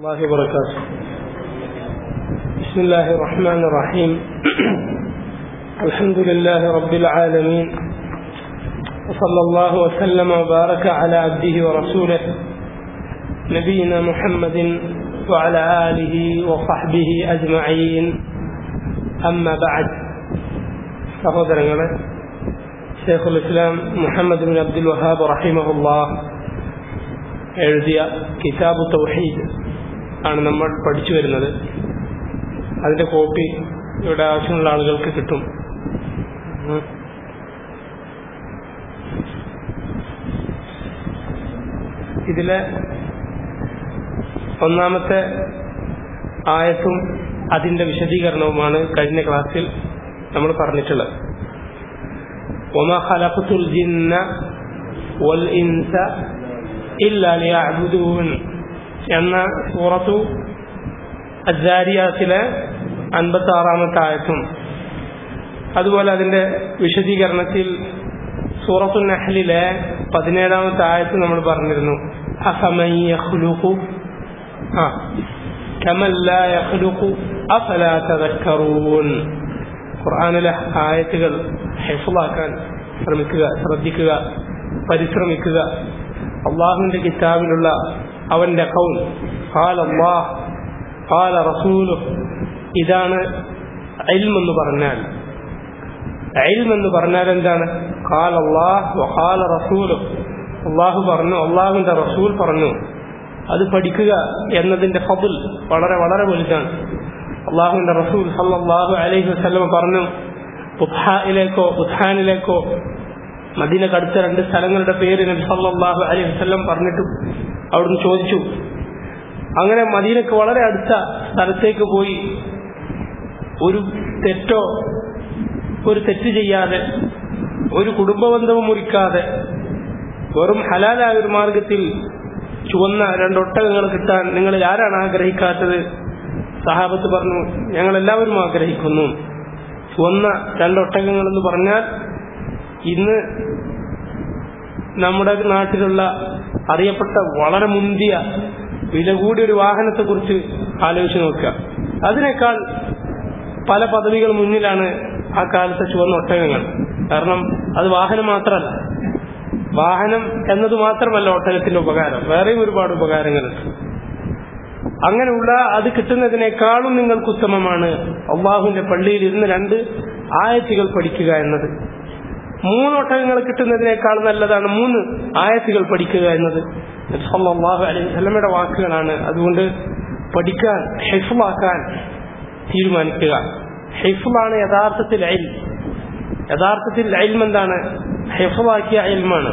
الله وبركاته بسم الله الرحمن الرحيم الحمد لله رب العالمين وصلى الله وسلم وبارك على عبده ورسوله نبينا محمد وعلى آله وصحبه أجمعين أما بعد സഹോദരങ്ങളെ ഷെയ്ഖുൽ ഇസ്ലാം മുഹമ്മദ് ബിൻ അബ്ദുൽ വഹാബ് റഹിമഹുല്ല എഴുതിയ കിതാബ് തൗഹീദ് ആണ് നമ്മൾ പഠിച്ചു വരുന്നത് അതിന്റെ കോപ്പി ഇവിടെ ആവശ്യമുള്ള ആളുകൾക്ക് കിട്ടും ഇതിലെ ഒന്നാമത്തെ ആയത്തും അതിന്റെ വിശദീകരണവുമാണ് കഴിഞ്ഞ ക്ലാസ്സിൽ നമ്മൾ പറഞ്ഞിട്ടുള്ളത് وما خلقت الجن والإنس إلا ليعبدون എന്ന സൂറത്തു അജാരിയാത്തിലെ അൻപത്തി ആറാമത്തെ ആയത്തും അതുപോലെ അതിന്റെ വിശദീകരണത്തിൽ സൂറത്തു നഹലിലെ പതിനേഴാമത്തെ ആയത്ത് നമ്മൾ പറഞ്ഞിരുന്നു അഹമയ്യഖ്ലുഖു ആ കമല്ല യഖ്ലുഖു അഫലാ തദക്കറൂൻ ഖുർആനിലെ ആയത്തുകൾ ഹെഫുളാക്കാൻ ശ്രമിക്കുക ശ്രദ്ധിക്കുക പരിശ്രമിക്കുക അള്ളാഹുവിന്റെ കിതാബിലുള്ള അവന്റെ കൗൽ ഖാൽ അള്ളാഹ് ഖാല റസൂലു ഇതാണ് എന്ന് പറഞ്ഞാൽ എന്ന് പറഞ്ഞാൽ എന്താണ് ഖാൽ അള്ളാഹ് വഖാല റസൂലു അള്ളാഹു പറഞ്ഞു അള്ളാഹുവിന്റെ റസൂൽ പറഞ്ഞു അത് പഠിക്കുക എന്നതിന്റെ ഫബുൽ വളരെ വളരെ വലുതാണ് അള്ളാഹുവിന്റെ റസൂൽ സല്ലാഹു അലൈഹി വസ്ലം പറഞ്ഞു ബുദ്ഹാനിലേക്കോ ബുദ്ഹാനിലേക്കോ മദീനക്കടുത്ത രണ്ട് സ്ഥലങ്ങളുടെ പേര് നബി സല്ലാഹു അലൈഹി വസ്ലം പറഞ്ഞിട്ടു അവിടുന്ന് ചോദിച്ചു അങ്ങനെ മദീനക്ക് വളരെ അടുത്ത സ്ഥലത്തേക്ക് പോയി ഒരു തെറ്റോ ഒരു തെറ്റ് ചെയ്യാതെ ഒരു കുടുംബബന്ധവും മുറിക്കാതെ വെറും ഹലാലായ ഒരു മാർഗത്തിൽ ചുവന്ന രണ്ടൊട്ടകങ്ങൾ കിട്ടാൻ നിങ്ങളിൽ ആരാണ് ആഗ്രഹിക്കാത്തത് സഹാബത്ത് പറഞ്ഞു ഞങ്ങൾ എല്ലാവരും ആഗ്രഹിക്കുന്നു ചുവന്ന രണ്ടൊട്ടകങ്ങൾ എന്ന് പറഞ്ഞാൽ ഇന്ന് നമ്മുടെ നാട്ടിലുള്ള അറിയപ്പെട്ട വളരെ മുന്തിയ വില കൂടിയ ഒരു വാഹനത്തെക്കുറിച്ച് ആലോചിച്ച് നോക്കുക അതിനേക്കാൾ പല പദവികൾ മുന്നിലാണ് ആ കാലത്തെ ചുവന്ന ഒട്ടകങ്ങൾ കാരണം അത് വാഹനം മാത്രമല്ല വാഹനം എന്നത് മാത്രമല്ല ഒട്ടകത്തിന്റെ ഉപകാരം വേറെയും ഒരുപാട് ഉപകാരങ്ങളുണ്ട് അങ്ങനെയുള്ള അത് കിട്ടുന്നതിനേക്കാളും നിങ്ങൾക്ക് ഉത്തമമാണ് അള്ളാഹുവിന്റെ പള്ളിയിൽ ഇരുന്ന് രണ്ട് ആയത്തുകൾ പഠിക്കുക എന്നത് മൂന്ന് ഒട്ടകങ്ങൾ കിട്ടുന്നതിനേക്കാൾ നല്ലതാണ് മൂന്ന് ആയത്തുകൾ പഠിക്കുക എന്നത് അള്ളാഹു അലൈഹി സ്വലമയുടെ വാക്കുകളാണ് അതുകൊണ്ട് പഠിക്കാൻ ഹെഫുളാക്കാൻ തീരുമാനിക്കുക ഹെഫുളാണ് യഥാർത്ഥത്തിൽ അയൽ യഥാർത്ഥത്തിൽ അയൽം എന്താണ് ഹെഫുളാക്കിയ അയൽമാണ്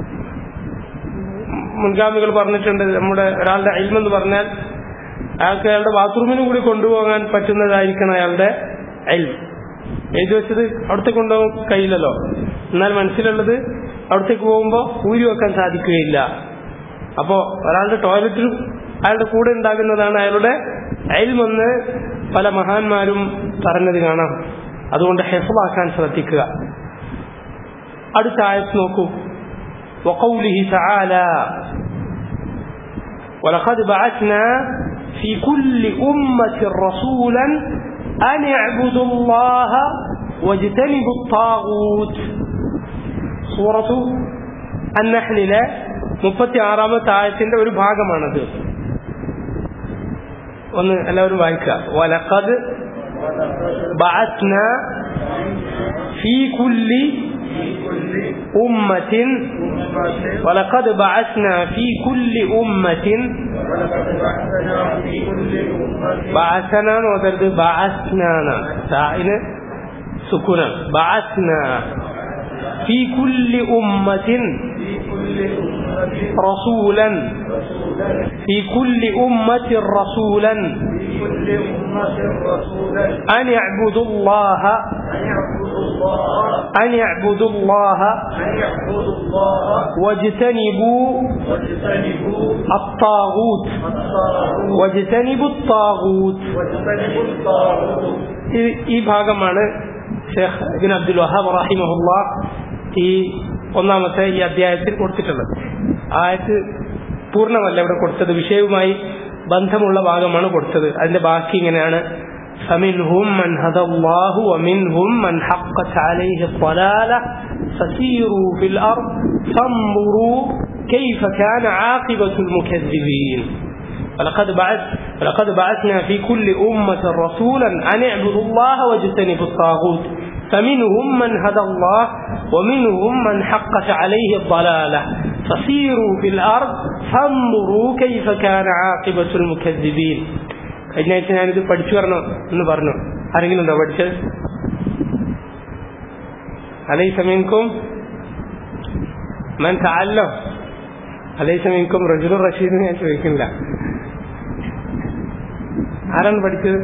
മുൻഗാമികൾ പറഞ്ഞിട്ടുണ്ട് നമ്മുടെ ഒരാളുടെ അയൽമെന്ന് പറഞ്ഞാൽ അയാൾക്ക് അയാളുടെ ബാത്റൂമിനും കൂടി കൊണ്ടുപോകാൻ പറ്റുന്നതായിരിക്കണം അയാളുടെ അയൽ എഴുതി വെച്ചത് അവിടത്തേക്ക് കൊണ്ടുപോകാൻ കഴിയില്ലല്ലോ എന്നാൽ മനസ്സിലുള്ളത് അവിടത്തേക്ക് പോകുമ്പോൾ ഊരി വെക്കാൻ സാധിക്കുകയില്ല അപ്പോ ഒരാളുടെ ടോയ്ലറ്റിലും അയാളുടെ കൂടെ ഉണ്ടാകുന്നതാണ് അയാളുടെ അയൽമെന്ന് പല മഹാന്മാരും പറഞ്ഞത് കാണാം അതുകൊണ്ട് ഹെഫലാക്കാൻ ശ്രദ്ധിക്കുക അടുത്ത ആയത്ത് നോക്കൂ وقوله تعالى ولقد بعثنا في كل أمة رسولا أن اعبدوا الله واجتنبوا الطاغوت سورة النحل لا മുപ്പത്തി ആറാമത്തെ ആയത്തിന്റെ ഒരു ഭാഗമാണത് ഒന്ന് എല്ലാവരും വായിക്കുക വലക്കത് بعثنا في كل أمة ولقد بعثنا في كل أمة بعثنا وترد بعثنا سائل سكنا بعثنا في كل أمة رسولا في كل أمة رسولا أن يعبدوا الله أن يعبدوا الله واجتنبوا الطاغوت واجتنبوا الطاغوت ഈ ഭാഗമാണ് ഷേഖ് ഇബിൻ അബ്ദുൽ വഹാബ് റഹിമഹുല്ല ഈ ഒന്നാമത്തെ ഈ അധ്യായത്തിൽ കൊടുത്തിട്ടുള്ളത് ആയത്ത് പൂർണ്ണമല്ല ഇവിടെ കൊടുത്തത് വിഷയവുമായി ബന്ധമുള്ള ഭാഗമാണ് കൊടുത്തത് അതിന്റെ ബാക്കി ഇങ്ങനെയാണ് فمنهم من هدى الله ومنهم من حقت عليه الضلالة فسيروا في الأرض فانظروا كيف كان عاقبة المكذبين ولقد بعث ولقد بعثنا في كل أمة رسولا أن اعبدوا الله واجتنبوا الطاغوت فمنهم من هدى الله ومنهم من حقت عليه الضلالة فسيروا في الأرض فانظروا كيف كان عاقبة المكذبين കഴിഞ്ഞ ആഴ്ച ഞാനിത് പഠിച്ചു വരണോ എന്ന് പറഞ്ഞു ആരെങ്കിലും ഉണ്ടോ പഠിച്ചത് അലൈസ മിൻകും മൻ തഅല്ലോ അലൈസ മിൻകും റജുലുർ റഷീദ് ഞാൻ ചോദിക്കുന്നില്ല ആരാണ് പഠിച്ചത്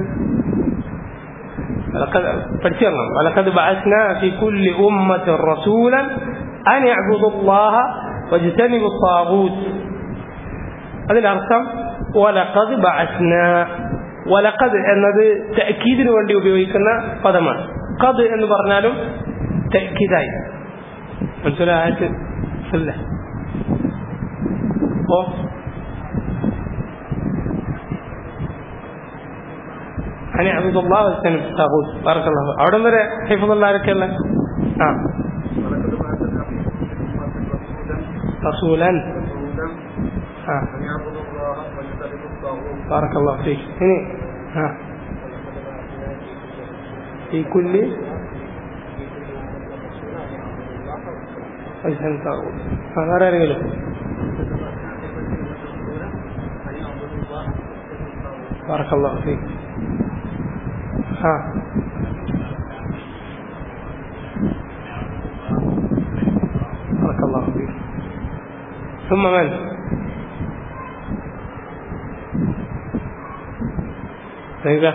പഠിച്ചു തരണം വലക്കത് بعثنا في كل أمة رسولا أن يعبدوا الله واجتنبوا الطاغوت അതിനർത്ഥം വലക്കത് ബഅസ്ന വലക്കത് എന്നത് തഅക്കീദിന് വേണ്ടി ഉപയോഗിക്കുന്ന പദമാണ് കത് എന്ന് പറഞ്ഞാലും തഅക്കീദായി മനസ്സിലായിട്ട് അല്ലേ ഓ أن يعبدوا الله واجتنبوا الطاغوت بارك الله فيك أولا مرة حفظ الله لك الله آه رسولا آه بارك الله فيك هنا ها في كل واجتنبوا الطاغوت هذا رأي بارك الله فيك ها بارك الله فيك ثم من സൈക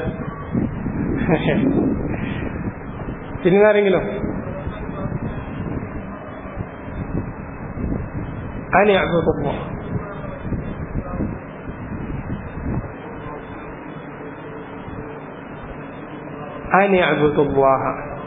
പിന്നെ ആരെങ്കിലും أن يعبد الله أن يعبدوا الله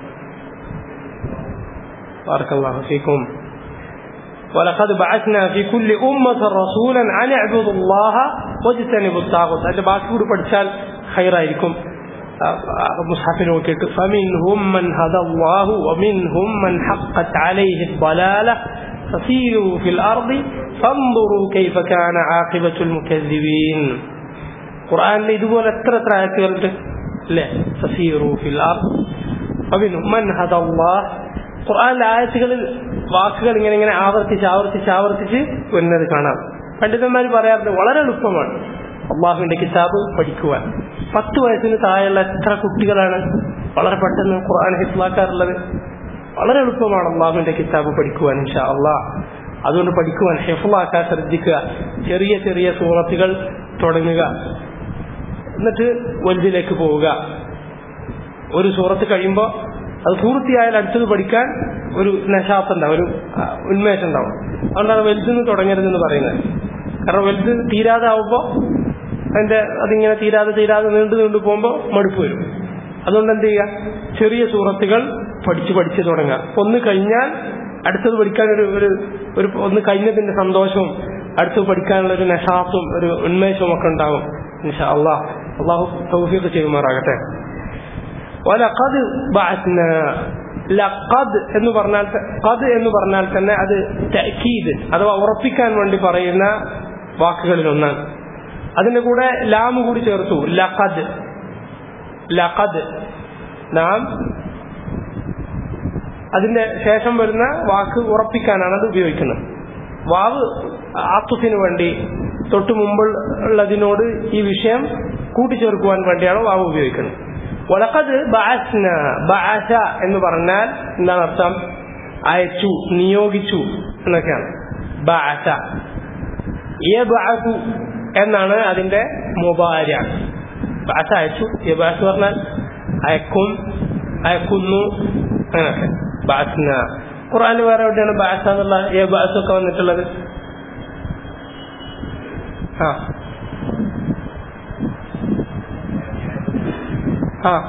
بارك الله فيكم ولقد بعثنا في كل أمة رسولا أن اعبدوا الله واجتنبوا الطاغوت അതിന്റെ ബാക്കി കൂടി പഠിച്ചാൽ خيറായിരിക്കും മുസ്ഹഫിൽ നോക്കിയിട്ട് فمنهم من هدى الله ومنهم من حقت عليه الضلالة فسيروا في الأرض فانظروا كيف كان عاقبة المكذبين ഖുർആനിൽ ഇതുപോലെ എത്ര എത്ര ആയത്തുകളുണ്ട് അല്ലേ ഫസീറു ഫിൽ അർദ് فمنهم من هدى الله ഖുർആനിലെ ആയത്തുകളിൽ വാക്കുകൾ ഇങ്ങനെ ഇങ്ങനെ ആവർത്തിച്ച് ആവർത്തിച്ച് ആവർത്തിച്ച് വരുന്നത് കാണാം പണ്ഡിതന്മാർ പറയാറുണ്ട് വളരെ എളുപ്പമാണ് അള്ളാഹുവിന്റെ കിതാബ് പഠിക്കുവാൻ പത്ത് വയസ്സിന് താഴെയുള്ള എത്ര കുട്ടികളാണ് വളരെ പെട്ടെന്ന് ഖുർആൻ ഹിഫ്ലാക്കാറുള്ളത് വളരെ എളുപ്പമാണ് അള്ളാഹുവിന്റെ കിതാബ് പഠിക്കുവാൻ ഇൻഷാ അള്ളാഹ് അതുകൊണ്ട് പഠിക്കുവാൻ ഹിഫ്ലാക്കാൻ ശ്രദ്ധിക്കുക ചെറിയ ചെറിയ സൂറത്തുകൾ തുടങ്ങുക എന്നിട്ട് വലുതിലേക്ക് പോവുക ഒരു സൂറത്ത് കഴിയുമ്പോൾ അത് പൂർത്തിയായാൽ അടുത്തത് പഠിക്കാൻ ഒരു നശാത്ത് ഉണ്ടാവും ഒരു ഉന്മേഷം ഉണ്ടാവും അതുകൊണ്ടാണ് വലുതിന്ന് തുടങ്ങരുതെന്ന് പറയുന്നത് കാരണം വലുത് തീരാതെ ആവുമ്പോൾ അതിന്റെ അതിങ്ങനെ തീരാതെ തീരാതെ നീണ്ടു നീണ്ടു പോകുമ്പോൾ മടുപ്പ് വരും അതുകൊണ്ട് എന്ത് ചെയ്യുക ചെറിയ സൂറത്തുകൾ പഠിച്ച് പഠിച്ച് തുടങ്ങുക ഒന്ന് കഴിഞ്ഞാൽ അടുത്തത് പഠിക്കാൻ ഒരു ഒരു ഒരു ഒന്ന് കഴിഞ്ഞതിന്റെ സന്തോഷവും അടുത്തത് പഠിക്കാനുള്ള ഒരു നഷാത്തും ഒരു ഉന്മേഷവും ഒക്കെ ഉണ്ടാവും ഇൻഷാ അള്ളാഹ് അള്ളാഹു തൗഫീഖ് ചെയ്യുമാറാകട്ടെ വലഖദ് ബഅത്ന ലഖദ് എന്ന് പറഞ്ഞാൽ ഖദ് എന്ന് പറഞ്ഞാൽ തന്നെ അത് തഅക്കീദ് അഥവാ ഉറപ്പിക്കാൻ വേണ്ടി പറയുന്ന വാക്കുകളിൽ ഒന്നാണ് അതിന്റെ കൂടെ ലാം കൂടി ചേർത്തു ലഖദ് ലഖദ് നാം അതിന്റെ ശേഷം വരുന്ന വാക്ക് ഉറപ്പിക്കാനാണ് അത് ഉപയോഗിക്കുന്നത് വാവ് ആത്തുഫിന് വേണ്ടി തൊട്ടു മുമ്പുള്ളതിനോട് ഈ വിഷയം കൂട്ടിച്ചേർക്കുവാൻ വേണ്ടിയാണ് വാവ് ഉപയോഗിക്കുന്നത് വലക്കത് ബഅസ്ന ബഅസ എന്ന് പറഞ്ഞാൽ എന്താണ് അർത്ഥം അയച്ചു നിയോഗിച്ചു എന്നൊക്കെയാണ് ബഅസ യബഅസു എന്നാണ് അതിന്റെ മുബാര ബഅസ അയച്ചു യബഅസു പറഞ്ഞാൽ അയക്കും അയക്കുന്നു അങ്ങനെയൊക്കെ ബഅസ്ന ഖുർആനിൽ വേറെ എവിടെയാണ് ബഅസ എന്നുള്ള യബഅസു ഒക്കെ വന്നിട്ടുള്ളത് ആ ها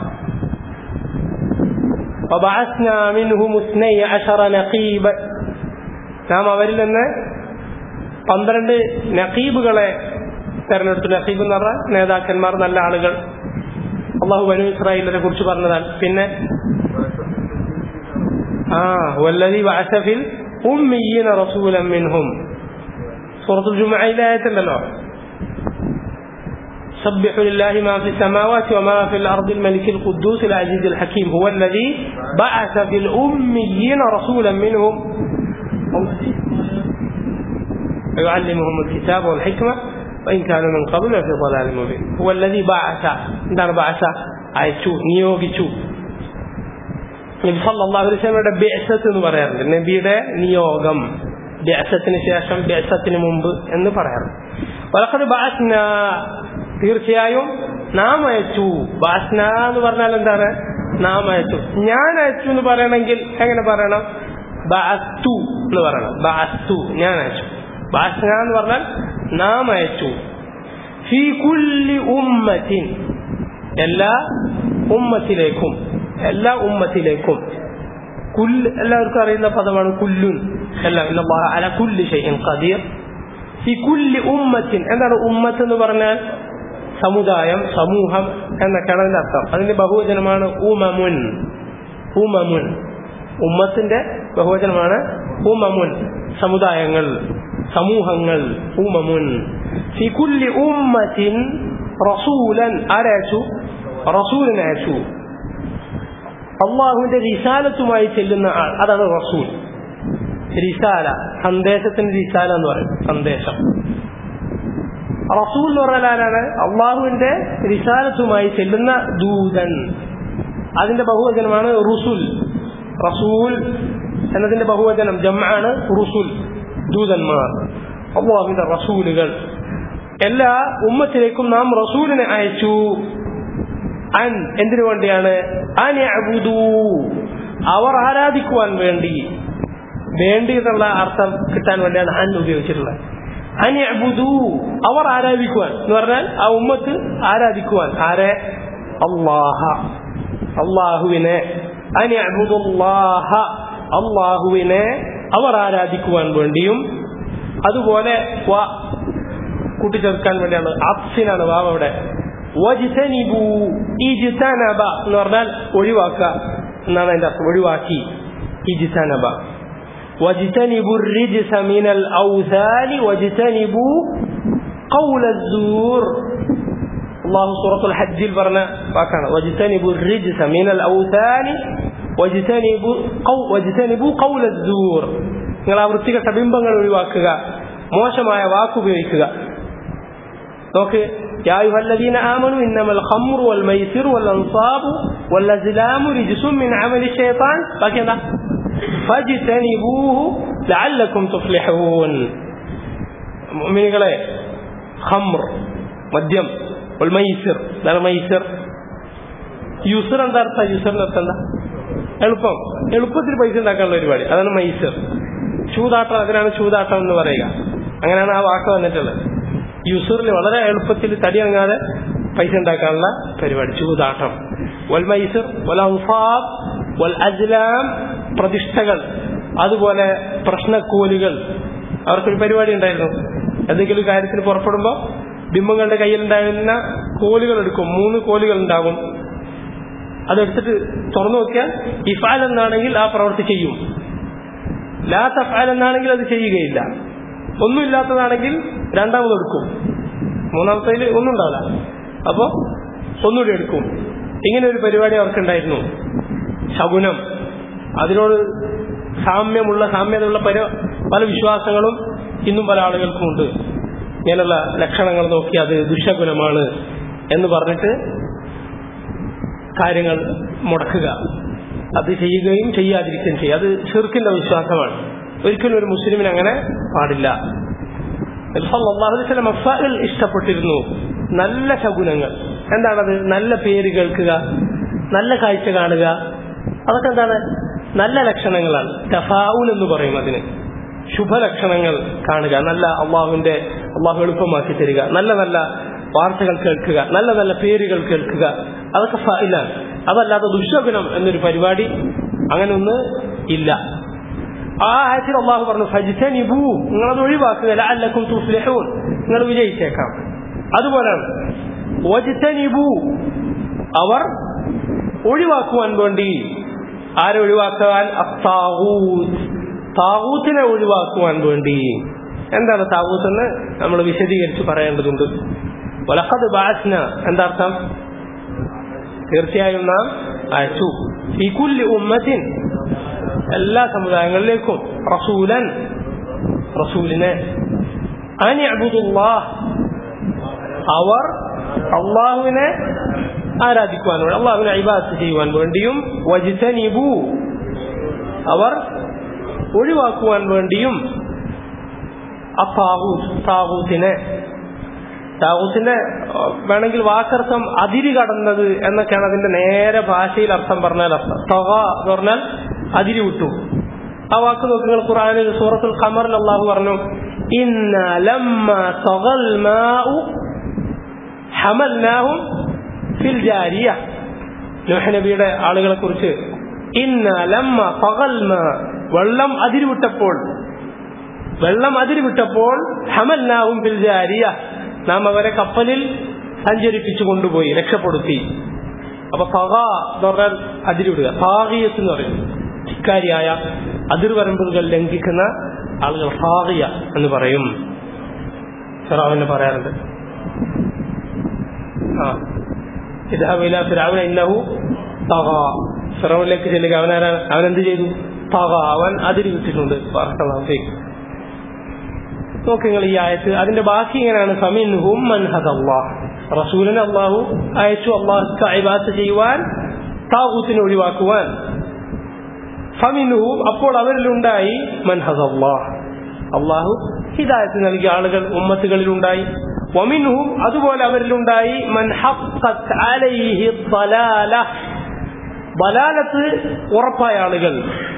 وبعثنا منهم اثني عشر نقيبا നാം അവരിൽ നിന്ന് പന്ത്രണ്ട് നഖീബുകളെ തെരഞ്ഞെടുത്തു നസീബ് എന്ന് പറഞ്ഞ നേതാക്കന്മാർ നല്ല ആളുകൾ അള്ളാഹു ബനു ഇസ്രായേലിനെ കുറിച്ച് പറഞ്ഞതാണ് പിന്നെ ആ വല്ലതി വാസഫിൽ ഉമ്മീന റസൂലൻ മിൻഹും സൂറത്തുൽ ജുമഅയിലെ ആയത്തുണ്ടല്ലോ سبح لله ما في السماوات وما في الأرض الملك القدوس العزيز الحكيم هو الذي بعث في الأميين رسولا منهم ويعلمهم الكتاب والحكمة وإن كانوا من قبل في ضلال مبين هو الذي بعث എന്താണ് بعث അയച്ചു നിയോഗിച്ചു നബി സല്ലല്ലാഹു അലൈഹി വസല്ലമയുടെ ബിഅസത്ത് എന്ന് പറയാറുണ്ട് നബിയുടെ നിയോഗം ബിഅസത്തിന് ശേഷം ബിഅസത്തിന് മുമ്പ് എന്ന് പറയാറുണ്ട് വലഖദ് ബഅസ്ന തീർച്ചയായും നാം അയച്ചു ബാസ്ന എന്ന് പറഞ്ഞാൽ എന്താണ് നാം അയച്ചു ഞാൻ അയച്ചു എന്ന് പറയണമെങ്കിൽ എങ്ങനെ പറയണം ബാസ്തു എന്ന് പറയണം ബാസ്തു ഞാൻ അയച്ചു ബാസ്ന എന്ന് പറഞ്ഞാൽ നാം അയച്ചു ഫി കുല്ലി ഉമ്മത്തിൻ എല്ലാ ഉമ്മത്തിലേക്കും എല്ലാ ഉമ്മത്തിലേക്കും കുല്ല് എല്ലാവർക്കും അറിയുന്ന പദമാണ് കുല്ലുൻ എല്ലാം ഇന്നല്ലാഹ അല കുല്ലി ഷൈഇൻ ഖദീർ ഫി കുല്ലി ഉമ്മത്തിൻ എന്താണ് ഉമ്മത്ത് എന്ന് പറഞ്ഞാൽ സമുദായം സമൂഹം എന്നൊക്കെയാണ് അതിന്റെ അർത്ഥം അതിന്റെ ബഹുവചനമാണ് ഉമമുൻ ഉമമുൻ ഉമ്മത്തിന്റെ ബഹുവചനമാണ് ഉമമുൻ സമുദായങ്ങൾ സമൂഹങ്ങൾ ഉമമുൻ ഫി കുല്ലി ഉമ്മത്തിൻ റസൂലൻ ആരയച്ചു റസൂലിനെ അയച്ചു അള്ളാഹുവിന്റെ റിസാലത്തുമായി ചെല്ലുന്ന ആൾ അതാണ് റസൂൽ റിസാല സന്ദേശത്തിന്റെ റിസാല എന്ന് പറയും സന്ദേശം റസൂൽ എന്ന് പറഞ്ഞാൽ ആരാണ് അള്ളാഹുവിന്റെ റിസാലത്തുമായി ചെല്ലുന്ന ദൂതൻ അതിന്റെ ബഹുവചനമാണ് റുസുൽ റസൂൽ എന്നതിന്റെ ബഹുവചനം ജമ്മാണ് റുസുൽ ദൂതന്മാർ അള്ളാഹുവിന്റെ റസൂലുകൾ എല്ലാ ഉമ്മത്തിലേക്കും നാം റസൂലിനെ അയച്ചു അൻ എന്തിനു വേണ്ടിയാണ് അനഅബുദൂ അവർ ആരാധിക്കുവാൻ വേണ്ടി വേണ്ടി എന്നുള്ള അർത്ഥം കിട്ടാൻ വേണ്ടിയാണ് അൻ ഉപയോഗിച്ചിട്ടുള്ളത് അനഅബുദൂ അവർ ആരാധിക്കുവാൻ എന്ന് പറഞ്ഞാൽ ആ ഉമ്മത്ത് ആരാധിക്കുവാൻ ആരെ അള്ളാഹ അള്ളാഹുവിനെ അനഅബുദുല്ലാഹ അള്ളാഹുവിനെ അവർ ആരാധിക്കുവാൻ വേണ്ടിയും അതുപോലെ വ കൂട്ടിച്ചേർക്കാൻ വേണ്ടിയാണ് അപ്സിനാണ് വാവ് അവിടെ വജ്തനിബു ഇജ്തനബ എന്ന് പറഞ്ഞാൽ ഒഴിവാക്കുക എന്നാണ് അതിന്റെ അർത്ഥം ഒഴിവാക്കി ഇജ്തനബ واجتنبوا الرجس من الأوثان واجتنبوا قول الزور الله سورة الحج البرنا فكان واجتنبوا الرجس من الأوثان واجتنبوا قو واجتنبوا قول الزور നിങ്ങൾ ആ വൃത്തികെട്ട ബിംബങ്ങൾ ഒഴിവാക്കുക മോശമായ വാക്കുപയോഗിക്കുക നോക്ക് يا أيها الذين آمنوا إنما الخمر والميسر والأنصاب والأزلام رجس من عمل الشيطان فكذا فاجتنبوه لعلكم تفلحون മുഅ്മിനുകളെ ഖംർ മദ്യം മൈസിർ എന്താണ് മൈസിർ യുസർ എന്താ അർത്ഥം യുസറിന്റെ അർത്ഥം എന്താ എളുപ്പം എളുപ്പത്തിൽ പൈസ ഉണ്ടാക്കാനുള്ള പരിപാടി അതാണ് മൈസിർ ചൂതാട്ടം അതിനാണ് ചൂതാട്ടം എന്ന് പറയുക അങ്ങനെയാണ് ആ വാക്ക് വന്നിട്ടുള്ളത് യുസറിൽ വളരെ എളുപ്പത്തിൽ തടിയങ്ങാതെ പൈസ ഉണ്ടാക്കാനുള്ള പരിപാടി ചൂതാട്ടം വൽ മൈസിർ വൽ അൻസാബ് വൽ അജ്ലാം പ്രതിഷ്ഠകൾ അതുപോലെ പ്രശ്നക്കോലുകൾ അവർക്കൊരു പരിപാടി ഉണ്ടായിരുന്നു എന്തെങ്കിലും കാര്യത്തിന് പുറപ്പെടുമ്പോൾ ബിംബങ്ങളുടെ കയ്യിലുണ്ടാകുന്ന കോലുകൾ എടുക്കും മൂന്ന് കോലുകൾ ഉണ്ടാകും അതെടുത്തിട്ട് തുറന്നു നോക്കിയാൽ ഇഫാൽ എന്നാണെങ്കിൽ ആ പ്രവൃത്തി ചെയ്യും ലാ തഫാൽ എന്നാണെങ്കിൽ അത് ചെയ്യുകയില്ല ഒന്നുമില്ലാത്തതാണെങ്കിൽ രണ്ടാമത് എടുക്കും മൂന്നാമത്തേൽ ഒന്നും ഉണ്ടാവില്ല അപ്പോ ഒന്നുകൂടി എടുക്കും ഇങ്ങനെ ഒരു പരിപാടി അവർക്കുണ്ടായിരുന്നു ശകുനം അതിനോട് സാമ്യമുള്ള സാമ്യതയുള്ള പല പല വിശ്വാസങ്ങളും ഇന്നും പല ആളുകൾക്കുമുണ്ട് ഇങ്ങനെയുള്ള ലക്ഷണങ്ങൾ നോക്കി അത് ദുശകുലമാണ് എന്ന് പറഞ്ഞിട്ട് കാര്യങ്ങൾ മുടക്കുക അത് ചെയ്യുകയും ചെയ്യാതിരിക്കുകയും ചെയ്യുക അത് ഷിർക്കിന്റെ വിശ്വാസമാണ് ഒരിക്കലും ഒരു മുസ്ലിമിന് അങ്ങനെ പാടില്ല മഫാൽ ഇഷ്ടപ്പെട്ടിരുന്നു നല്ല ശകുനങ്ങൾ എന്താണത് നല്ല പേര് കേൾക്കുക നല്ല കാഴ്ച കാണുക അതൊക്കെ എന്താണ് നല്ല ലക്ഷണങ്ങളാണ് തഫാവുൽ എന്ന് പറയും അതിന് ശുഭലക്ഷണങ്ങൾ കാണുക നല്ല അള്ളാഹുവിന്റെ അള്ളാഹു എളുപ്പമാക്കി തരിക നല്ല നല്ല വാർത്തകൾ കേൾക്കുക നല്ല നല്ല പേരുകൾ കേൾക്കുക അതൊക്കെ ഫായിലാണ് അതല്ലാതെ ദുശകുനം എന്നൊരു പരിപാടി അങ്ങനെ ഒന്ന് ഇല്ല ആ ആയത്തിൽ അള്ളാഹു പറഞ്ഞു ഫജിതനിബു നിങ്ങളത് ഒഴിവാക്കുക ലഅല്ലക്കും തുഫ്ലിഹൂൻ നിങ്ങൾ വിജയിച്ചേക്കാം അതുപോലെയാണ് വജ്തനിബു അവർ ഒഴിവാക്കുവാൻ വേണ്ടി ആരെ ഒഴിവാക്കാൻ അത്താവൂത്ത് താവൂത്തിനെ ഒഴിവാക്കുവാൻ വേണ്ടി എന്താണ് താവൂത്ത് എന്ന് നമ്മൾ വിശദീകരിച്ച് പറയേണ്ടതുണ്ട് വലക്കത് ബാസ്ന എന്താ അർത്ഥം തീർച്ചയായും നാം അയച്ചു ഈ കുല്ലി ഉമ്മത്തിൻ എല്ലാ സമുദായങ്ങളിലേക്കും റസൂലൻ റസൂലിനെ അനി അബുദുല്ലാഹ് അവർ അള്ളാഹുവിനെ ആരാധിക്കുവാൻ വേണ്ടി അള്ളാഹുവിനെ ഇബാദത്ത് ചെയ്യുവാൻ വേണ്ടിയും വജിതനിബു അവർ ഒഴിവാക്കുവാൻ വേണ്ടിയും താവൂത്തിനെ താവൂത്തിന്റെ വേണമെങ്കിൽ വാക്കർത്ഥം അതിരി കടന്നത് എന്നൊക്കെയാണ് അതിന്റെ നേരെ ഭാഷയിൽ അർത്ഥം പറഞ്ഞാൽ അർത്ഥം തവ എന്ന് പറഞ്ഞാൽ അതിരി വിട്ടു ആ വാക്ക് നോക്കി നിങ്ങൾ ഖുറാനിൽ സൂറത്തുൽ ഖമറിൽ അള്ളാഹു പറഞ്ഞു ഇന്ന ലമ്മ തഗൽ മാഉ ഹമൽനാഹും ഫിൽ ജാരിയ നൂഹ് നബിയുടെ ആളുകളെ കുറിച്ച് ഇന്ന ലമ്മ പകൽ വെള്ളം അതിരുവിട്ടപ്പോൾ വെള്ളം അതിരുവിട്ടപ്പോൾ ഹമൽനാഹും ഫിൽ ജാരിയ നാം അവരെ കപ്പലിൽ സഞ്ചരിപ്പിച്ചു കൊണ്ടുപോയി രക്ഷപ്പെടുത്തി അപ്പൊ പക എന്ന് പറഞ്ഞാൽ അതിരുവിടുക പാകിയത്ത് എന്ന് പറയും ഇക്കാരിയായ അതിർവരമ്പുകൾ ലംഘിക്കുന്ന ആളുകൾ ഫാഹിയ എന്ന് പറയും ഫിറാവിന് പറയാറുണ്ട് ആ ഇതാ ഫിറാവിന ഇന്നഹു തക ഫിറോനിലേക്ക് ചെല്ലുക അവനാരാണ് അവൻ എന്ത് ചെയ്തു തക അവൻ അതിരി വിട്ടിട്ടുണ്ട് പറക്കലാഫേക്ക് നോക്ക് നിങ്ങൾ ഈ ആയത്ത് അതിന്റെ ബാക്കി ഇങ്ങനെയാണ് ഫമിൻഹും മൻ ഹദല്ലാഹ് റസൂലിനെ അള്ളാഹു അയച്ചു അള്ളാഹുക്ക് അയബാത്ത് ചെയ്യുവാൻ താഹൂത്തിനെ ഒഴിവാക്കുവാൻ ഫമിൻഹും അപ്പോൾ അവരിലുണ്ടായി മൻ ഹദല്ലാഹ് അള്ളാഹു ഹിദായത്ത് നൽകിയ ആളുകൾ ഉമ്മത്തുകളിലുണ്ടായി വമിൻഹും അതുപോലെ അവരിലുണ്ടായി മൻ ഹഖ്ഖത്ത് അലൈഹി ضلاല ബലാലത്ത് ഉറപ്പായ ആളുകൾ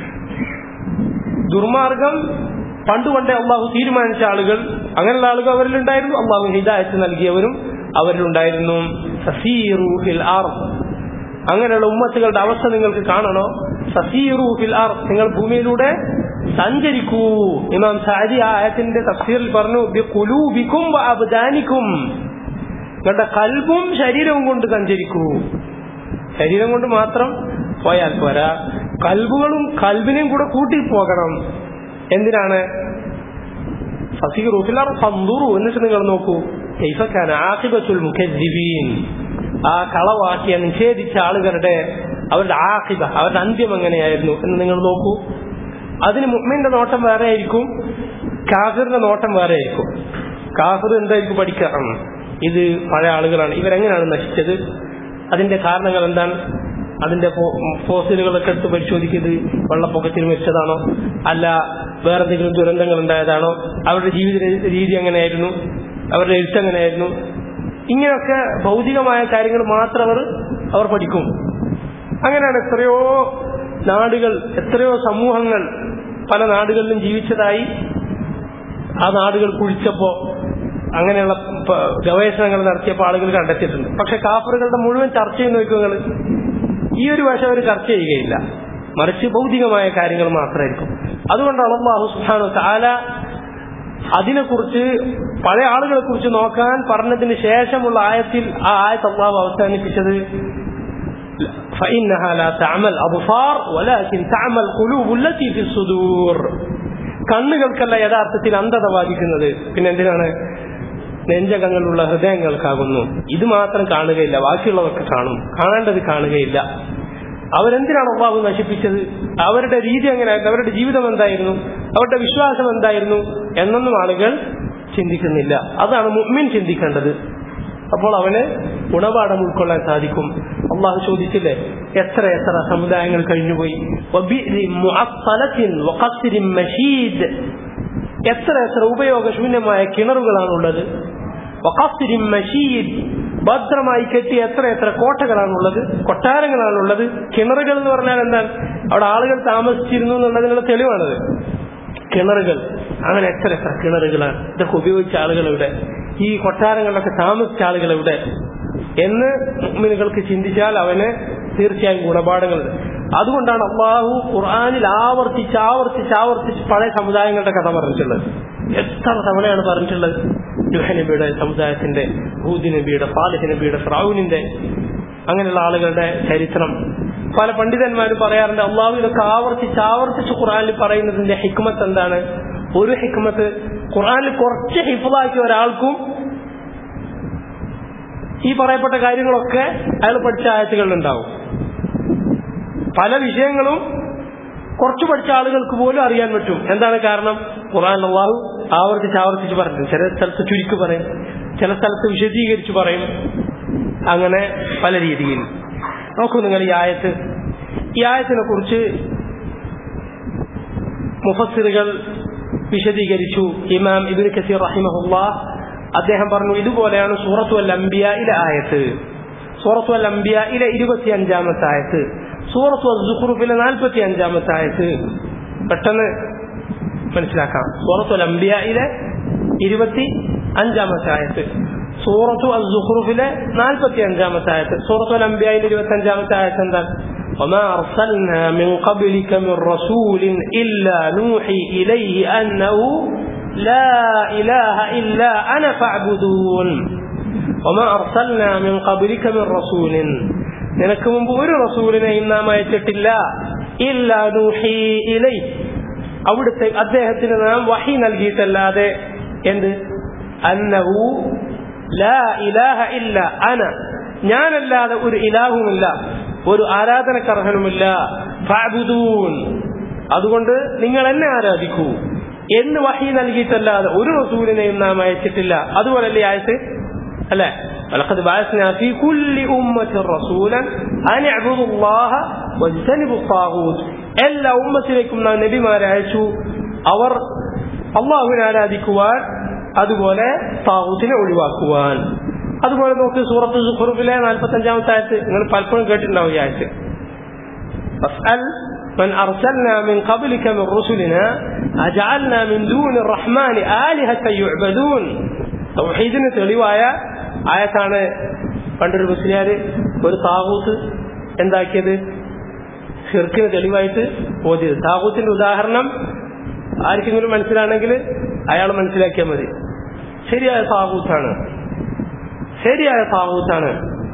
ദുർമാർഗം പണ്ടുകൊണ്ടേ അള്ളാഹു തീരുമാനിച്ച ആളുകൾ അങ്ങനെയുള്ള ആളുകൾ അവരിലുണ്ടായിരുന്നു അള്ളാഹു ഹിദായത്ത് നൽകിയവരും അവരിലുണ്ടായിരുന്നു സസീറു ഫിൽ ആർദ് അങ്ങനെയുള്ള ഉമ്മത്തുകളുടെ അവസ്ഥ നിങ്ങൾക്ക് കാണണോ സസീറു ഫിൽ ആർദ് നിങ്ങൾ ഭൂമിയിലൂടെ സഞ്ചരിക്കൂ ഇമാം സാരി ആ ആയത്തിന്റെ തഫ്സീറിൽ പറഞ്ഞു കുലൂബിക്കും അബ്ദാനിക്കും നിങ്ങളുടെ കൽബും ശരീരവും കൊണ്ട് സഞ്ചരിക്കൂ ശരീരം കൊണ്ട് മാത്രം പോയാൽ പോരാ കൽബുകളും കൽബിനെയും കൂടെ കൂട്ടി പോകണം എന്തിനാണ് ഫസീറൂഫിലാർ ഫന്ദുറു എന്നിട്ട് നിങ്ങൾ നോക്കൂ കൈഫക്കാന ആഖിബത്തുൽ മുഖദ്ദിബീൻ ആ കളവാക്കിയ നിഷേധിച്ച ആളുകളുടെ അവരുടെ ആഖിബ അവരുടെ അന്ത്യം എങ്ങനെയായിരുന്നു എന്ന് നിങ്ങൾ നോക്കൂ അതിന് മുഹ്മിന്റെ നോട്ടം വേറെ ആയിരിക്കും കാഫിറിന്റെ നോട്ടം വേറെ ആയിരിക്കും കാഫിർ എന്തായിരിക്കും പഠിക്കുക ഇത് പഴയ ആളുകളാണ് ഇവരെങ്ങനെയാണ് നശിച്ചത് അതിന്റെ കാരണങ്ങൾ എന്താണ് അതിന്റെ ഫോസിലുകളൊക്കെ എടുത്ത് പരിശോധിക്കുന്നത് വെള്ളപ്പൊക്കത്തിൽ മരിച്ചതാണോ അല്ല വേറെ എന്തെങ്കിലും ദുരന്തങ്ങൾ ഉണ്ടായതാണോ അവരുടെ ജീവിത രീതി എങ്ങനെയായിരുന്നു അവരുടെ എഴുത്തെങ്ങനെയായിരുന്നു ഇങ്ങനെയൊക്കെ ഭൗതികമായ കാര്യങ്ങൾ മാത്രം അവർ അവർ പഠിക്കും അങ്ങനെയാണ് എത്രയോ നാടുകൾ എത്രയോ സമൂഹങ്ങൾ പല നാടുകളിലും ജീവിച്ചതായി ആ നാടുകൾ കുഴിച്ചപ്പോ അങ്ങനെയുള്ള ഗവേഷണങ്ങൾ നടത്തിയപ്പോൾ ആളുകൾ കണ്ടെത്തിയിട്ടുണ്ട് പക്ഷെ കാഫറുകളുടെ മുഴുവൻ ചർച്ച ചെയ്യുന്ന നോക്കുക ഈ ഒരു വശം അവർ ചർച്ച ചെയ്യുകയില്ല മറിച്ച് ഭൗതികമായ കാര്യങ്ങൾ മാത്രമായിരിക്കും അതുകൊണ്ടാണ് അള്ളാഹു സുഹാനു താല അതിനെക്കുറിച്ച് പഴയ ആളുകളെ കുറിച്ച് നോക്കാൻ പറഞ്ഞതിന് ശേഷമുള്ള ആയത്തിൽ ആ ആയത്ത് അള്ളാഹു അവസാനിപ്പിച്ചത് فإنها لا تعمى الأبصار ولكن تعمى القلوب التي في الصدور കണ്ണുകൾക്കല്ല യഥാർത്ഥത്തിൽ അന്ധത ബാധിക്കുന്നത് പിന്നെ എന്തിനാണ് നെഞ്ചകങ്ങളുള്ള ഹൃദയങ്ങൾക്കാകുന്നു ഇത് മാത്രം കാണുകയില്ല ബാക്കിയുള്ളവർക്ക് കാണും കാണേണ്ടത് കാണുകയില്ല അവരെന്തിനാണ് അള്ളാഹു നശിപ്പിച്ചത് അവരുടെ രീതി എങ്ങനെയായിരുന്നു അവരുടെ ജീവിതം എന്തായിരുന്നു അവരുടെ വിശ്വാസം എന്തായിരുന്നു എന്നൊന്നും ആളുകൾ ചിന്തിക്കുന്നില്ല അതാണ് മുഅ്മിൻ ചിന്തിക്കേണ്ടത് അപ്പോൾ അവന് ഗുണപാഠം ഉൾക്കൊള്ളാൻ സാധിക്കും അള്ളാഹു ചോദിച്ചില്ലേ എത്ര എത്ര സമുദായങ്ങൾ കഴിഞ്ഞുപോയി എത്ര എത്ര ഉപയോഗശൂന്യമായ കിണറുകളാണുള്ളത് മഷീദ് ഭദ്രമായി കെട്ടി എത്ര എത്ര കോട്ടകളാണുള്ളത് കൊട്ടാരങ്ങളാണുള്ളത് കിണറുകൾ എന്ന് പറഞ്ഞാൽ എന്താണ് അവിടെ ആളുകൾ താമസിച്ചിരുന്നു എന്നുള്ളതിനുള്ള തെളിവാണത് കിണറുകൾ അങ്ങനെ എത്ര എത്ര കിണറുകളാണ് ഇതൊക്കെ ഉപയോഗിച്ച ആളുകളുടെ ഈ കൊട്ടാരങ്ങളിലൊക്കെ താമസിച്ച ആളുകളുടെ എന്ന് മുഅ്മിനുകൾക്ക് ചിന്തിച്ചാൽ അവന് തീർച്ചയായും ഗുണപാഠങ്ങൾ അതുകൊണ്ടാണ് അള്ളാഹു ഖുർആാനിൽ ആവർത്തിച്ച് ആവർത്തിച്ച് ആവർത്തിച്ച് പഴയ സമുദായങ്ങളുടെ കഥ പറഞ്ഞിട്ടുള്ളത് എത്ര തവണയാണ് പറഞ്ഞിട്ടുള്ളത് നുഹ നബിയുടെ സമുദായത്തിന്റെ ഹൂദ് നബിയുടെ സാലിഹ് നബിയുടെ ഫ്രൗനിന്റെ അങ്ങനെയുള്ള ആളുകളുടെ ചരിത്രം പല പണ്ഡിതന്മാരും പറയാറുണ്ട് അള്ളാഹു ഇതൊക്കെ ആവർത്തിച്ച് ആവർത്തിച്ച് ഖുറാനിൽ പറയുന്നതിന്റെ ഹിക്മത്ത് എന്താണ് ഒരു ഹിക്മത്ത് ഖുറാനിൽ കുറച്ച് ഹിഫാക്കിയ ഒരാൾക്കും ഈ പറയപ്പെട്ട കാര്യങ്ങളൊക്കെ അയാൾ പഠിച്ച ആയത്തുകളിൽ ഉണ്ടാവും പല വിഷയങ്ങളും കുറച്ച് പഠിച്ച ആളുകൾക്ക് പോലും അറിയാൻ പറ്റും എന്താണ് കാരണം ഖുറാൻ അള്ളാഹു ആവർത്തിച്ച് ആവർത്തിച്ച് പറഞ്ഞു ചില സ്ഥലത്ത് ചുരുക്കി പറയും ചില സ്ഥലത്ത് വിശദീകരിച്ച് പറയും അങ്ങനെ പല രീതിയിൽ നോക്കൂ നിങ്ങൾ ഈ ആയത്ത് ഈ ആയത്തിനെ കുറിച്ച് മുഫസ്സിറുകൾ വിശദീകരിച്ചു ഇമാം ഇബിൻ കസീർ റഹിമഹുല്ല അദ്ദേഹം പറഞ്ഞു ഇതുപോലെയാണ് സൂറത്തു അൽ അംബിയയിലെ ആയത്ത് സൂറത്തു അൽ അംബിയയിലെ ഇരുപത്തി അഞ്ചാമത്തെ ആയത്ത് സൂറത്തു അൽ സുഖ്റുഫിലെ നാൽപ്പത്തി അഞ്ചാമത്തെ ആയത്ത് പെട്ടെന്ന് മനസ്സിലാക്കാം സൂറത്തു അൽ അംബിയയിലെ ഇരുപത്തി അഞ്ചാമത്തെ ആയത്ത് സൂറത്തു അൽ സുഖ്റുഫിലെ നാൽപ്പത്തി അഞ്ചാമത്തെ ആയത്ത് സൂറത്തു അൽ അംബിയയിലെ ഇരുപത്തി അഞ്ചാമത്തെ ആയത്ത് എന്താ وما أرسلنا من قبلك من رسول إلا نوحي إليه أنه لا إله إلا أنا فاعبدون وما أرسلنا من قبلك من رسول നിനക്ക് മുമ്പ് ഒരു റസൂലിനെയും നാം അയച്ചിട്ടില്ല ഇല്ല നൂഹി ഇലൈ അവിടുത്തെ അദ്ദേഹത്തിന് നാം വഹി നൽകിയിട്ടല്ലാതെ എന്ത് അന്നഹു ലാ ഇലാഹ ഇല്ല അന ഞാനല്ലാതെ ഒരു ഇലാഹുമില്ല ഒരു ആരാധനക്കർഹനുമില്ല ഫഅബുദൂൻ അതുകൊണ്ട് നിങ്ങൾ എന്നെ ആരാധിക്കൂ എന്ന് വഹി നൽകിയിട്ടല്ലാതെ ഒരു റസൂലിനെയും നാം അയച്ചിട്ടില്ല അതുപോലല്ലേ ആയത്ത് അല്ലെ ولقد بعثنا في كل أمة رسولا أن اعبدوا الله واجتنبوا الطاغوت എല്ലാ ഉമ്മത്തിലേക്കും നാം നബിമാരെ അയച്ചു അവർ അള്ളാഹുവിനെ ആരാധിക്കുവാൻ അതുപോലെ താവൂത്തിനെ ഒഴിവാക്കുവാൻ അതുപോലെ നോക്ക് സൂറത്ത് സുഖറുഫിലെ നാൽപ്പത്തി അഞ്ചാമത്തെ ആയത്ത് നിങ്ങൾ പലപ്പോഴും കേട്ടിട്ടുണ്ടാവും ഈ ആയത്ത് فاسأل من أرسلنا من قبلك من رسلنا أجعلنا من دون الرحمن آلهة يعبدون തൗഹീദിന് തെളിവായ ആയത്താണ് പണ്ടൊരു മുസ്ലിയാര് ഒരു താകൂത്ത് എന്താക്കിയത് ഷിർക്കിന് തെളിവായിട്ട് ഓതിയത് താകൂത്തിന്റെ ഉദാഹരണം ആർക്കെങ്കിലും മനസ്സിലാണെങ്കിൽ അയാൾ മനസ്സിലാക്കിയാൽ മതി ശരിയായ താകൂത്താണ് ശരിയായ താകൂത്താണ്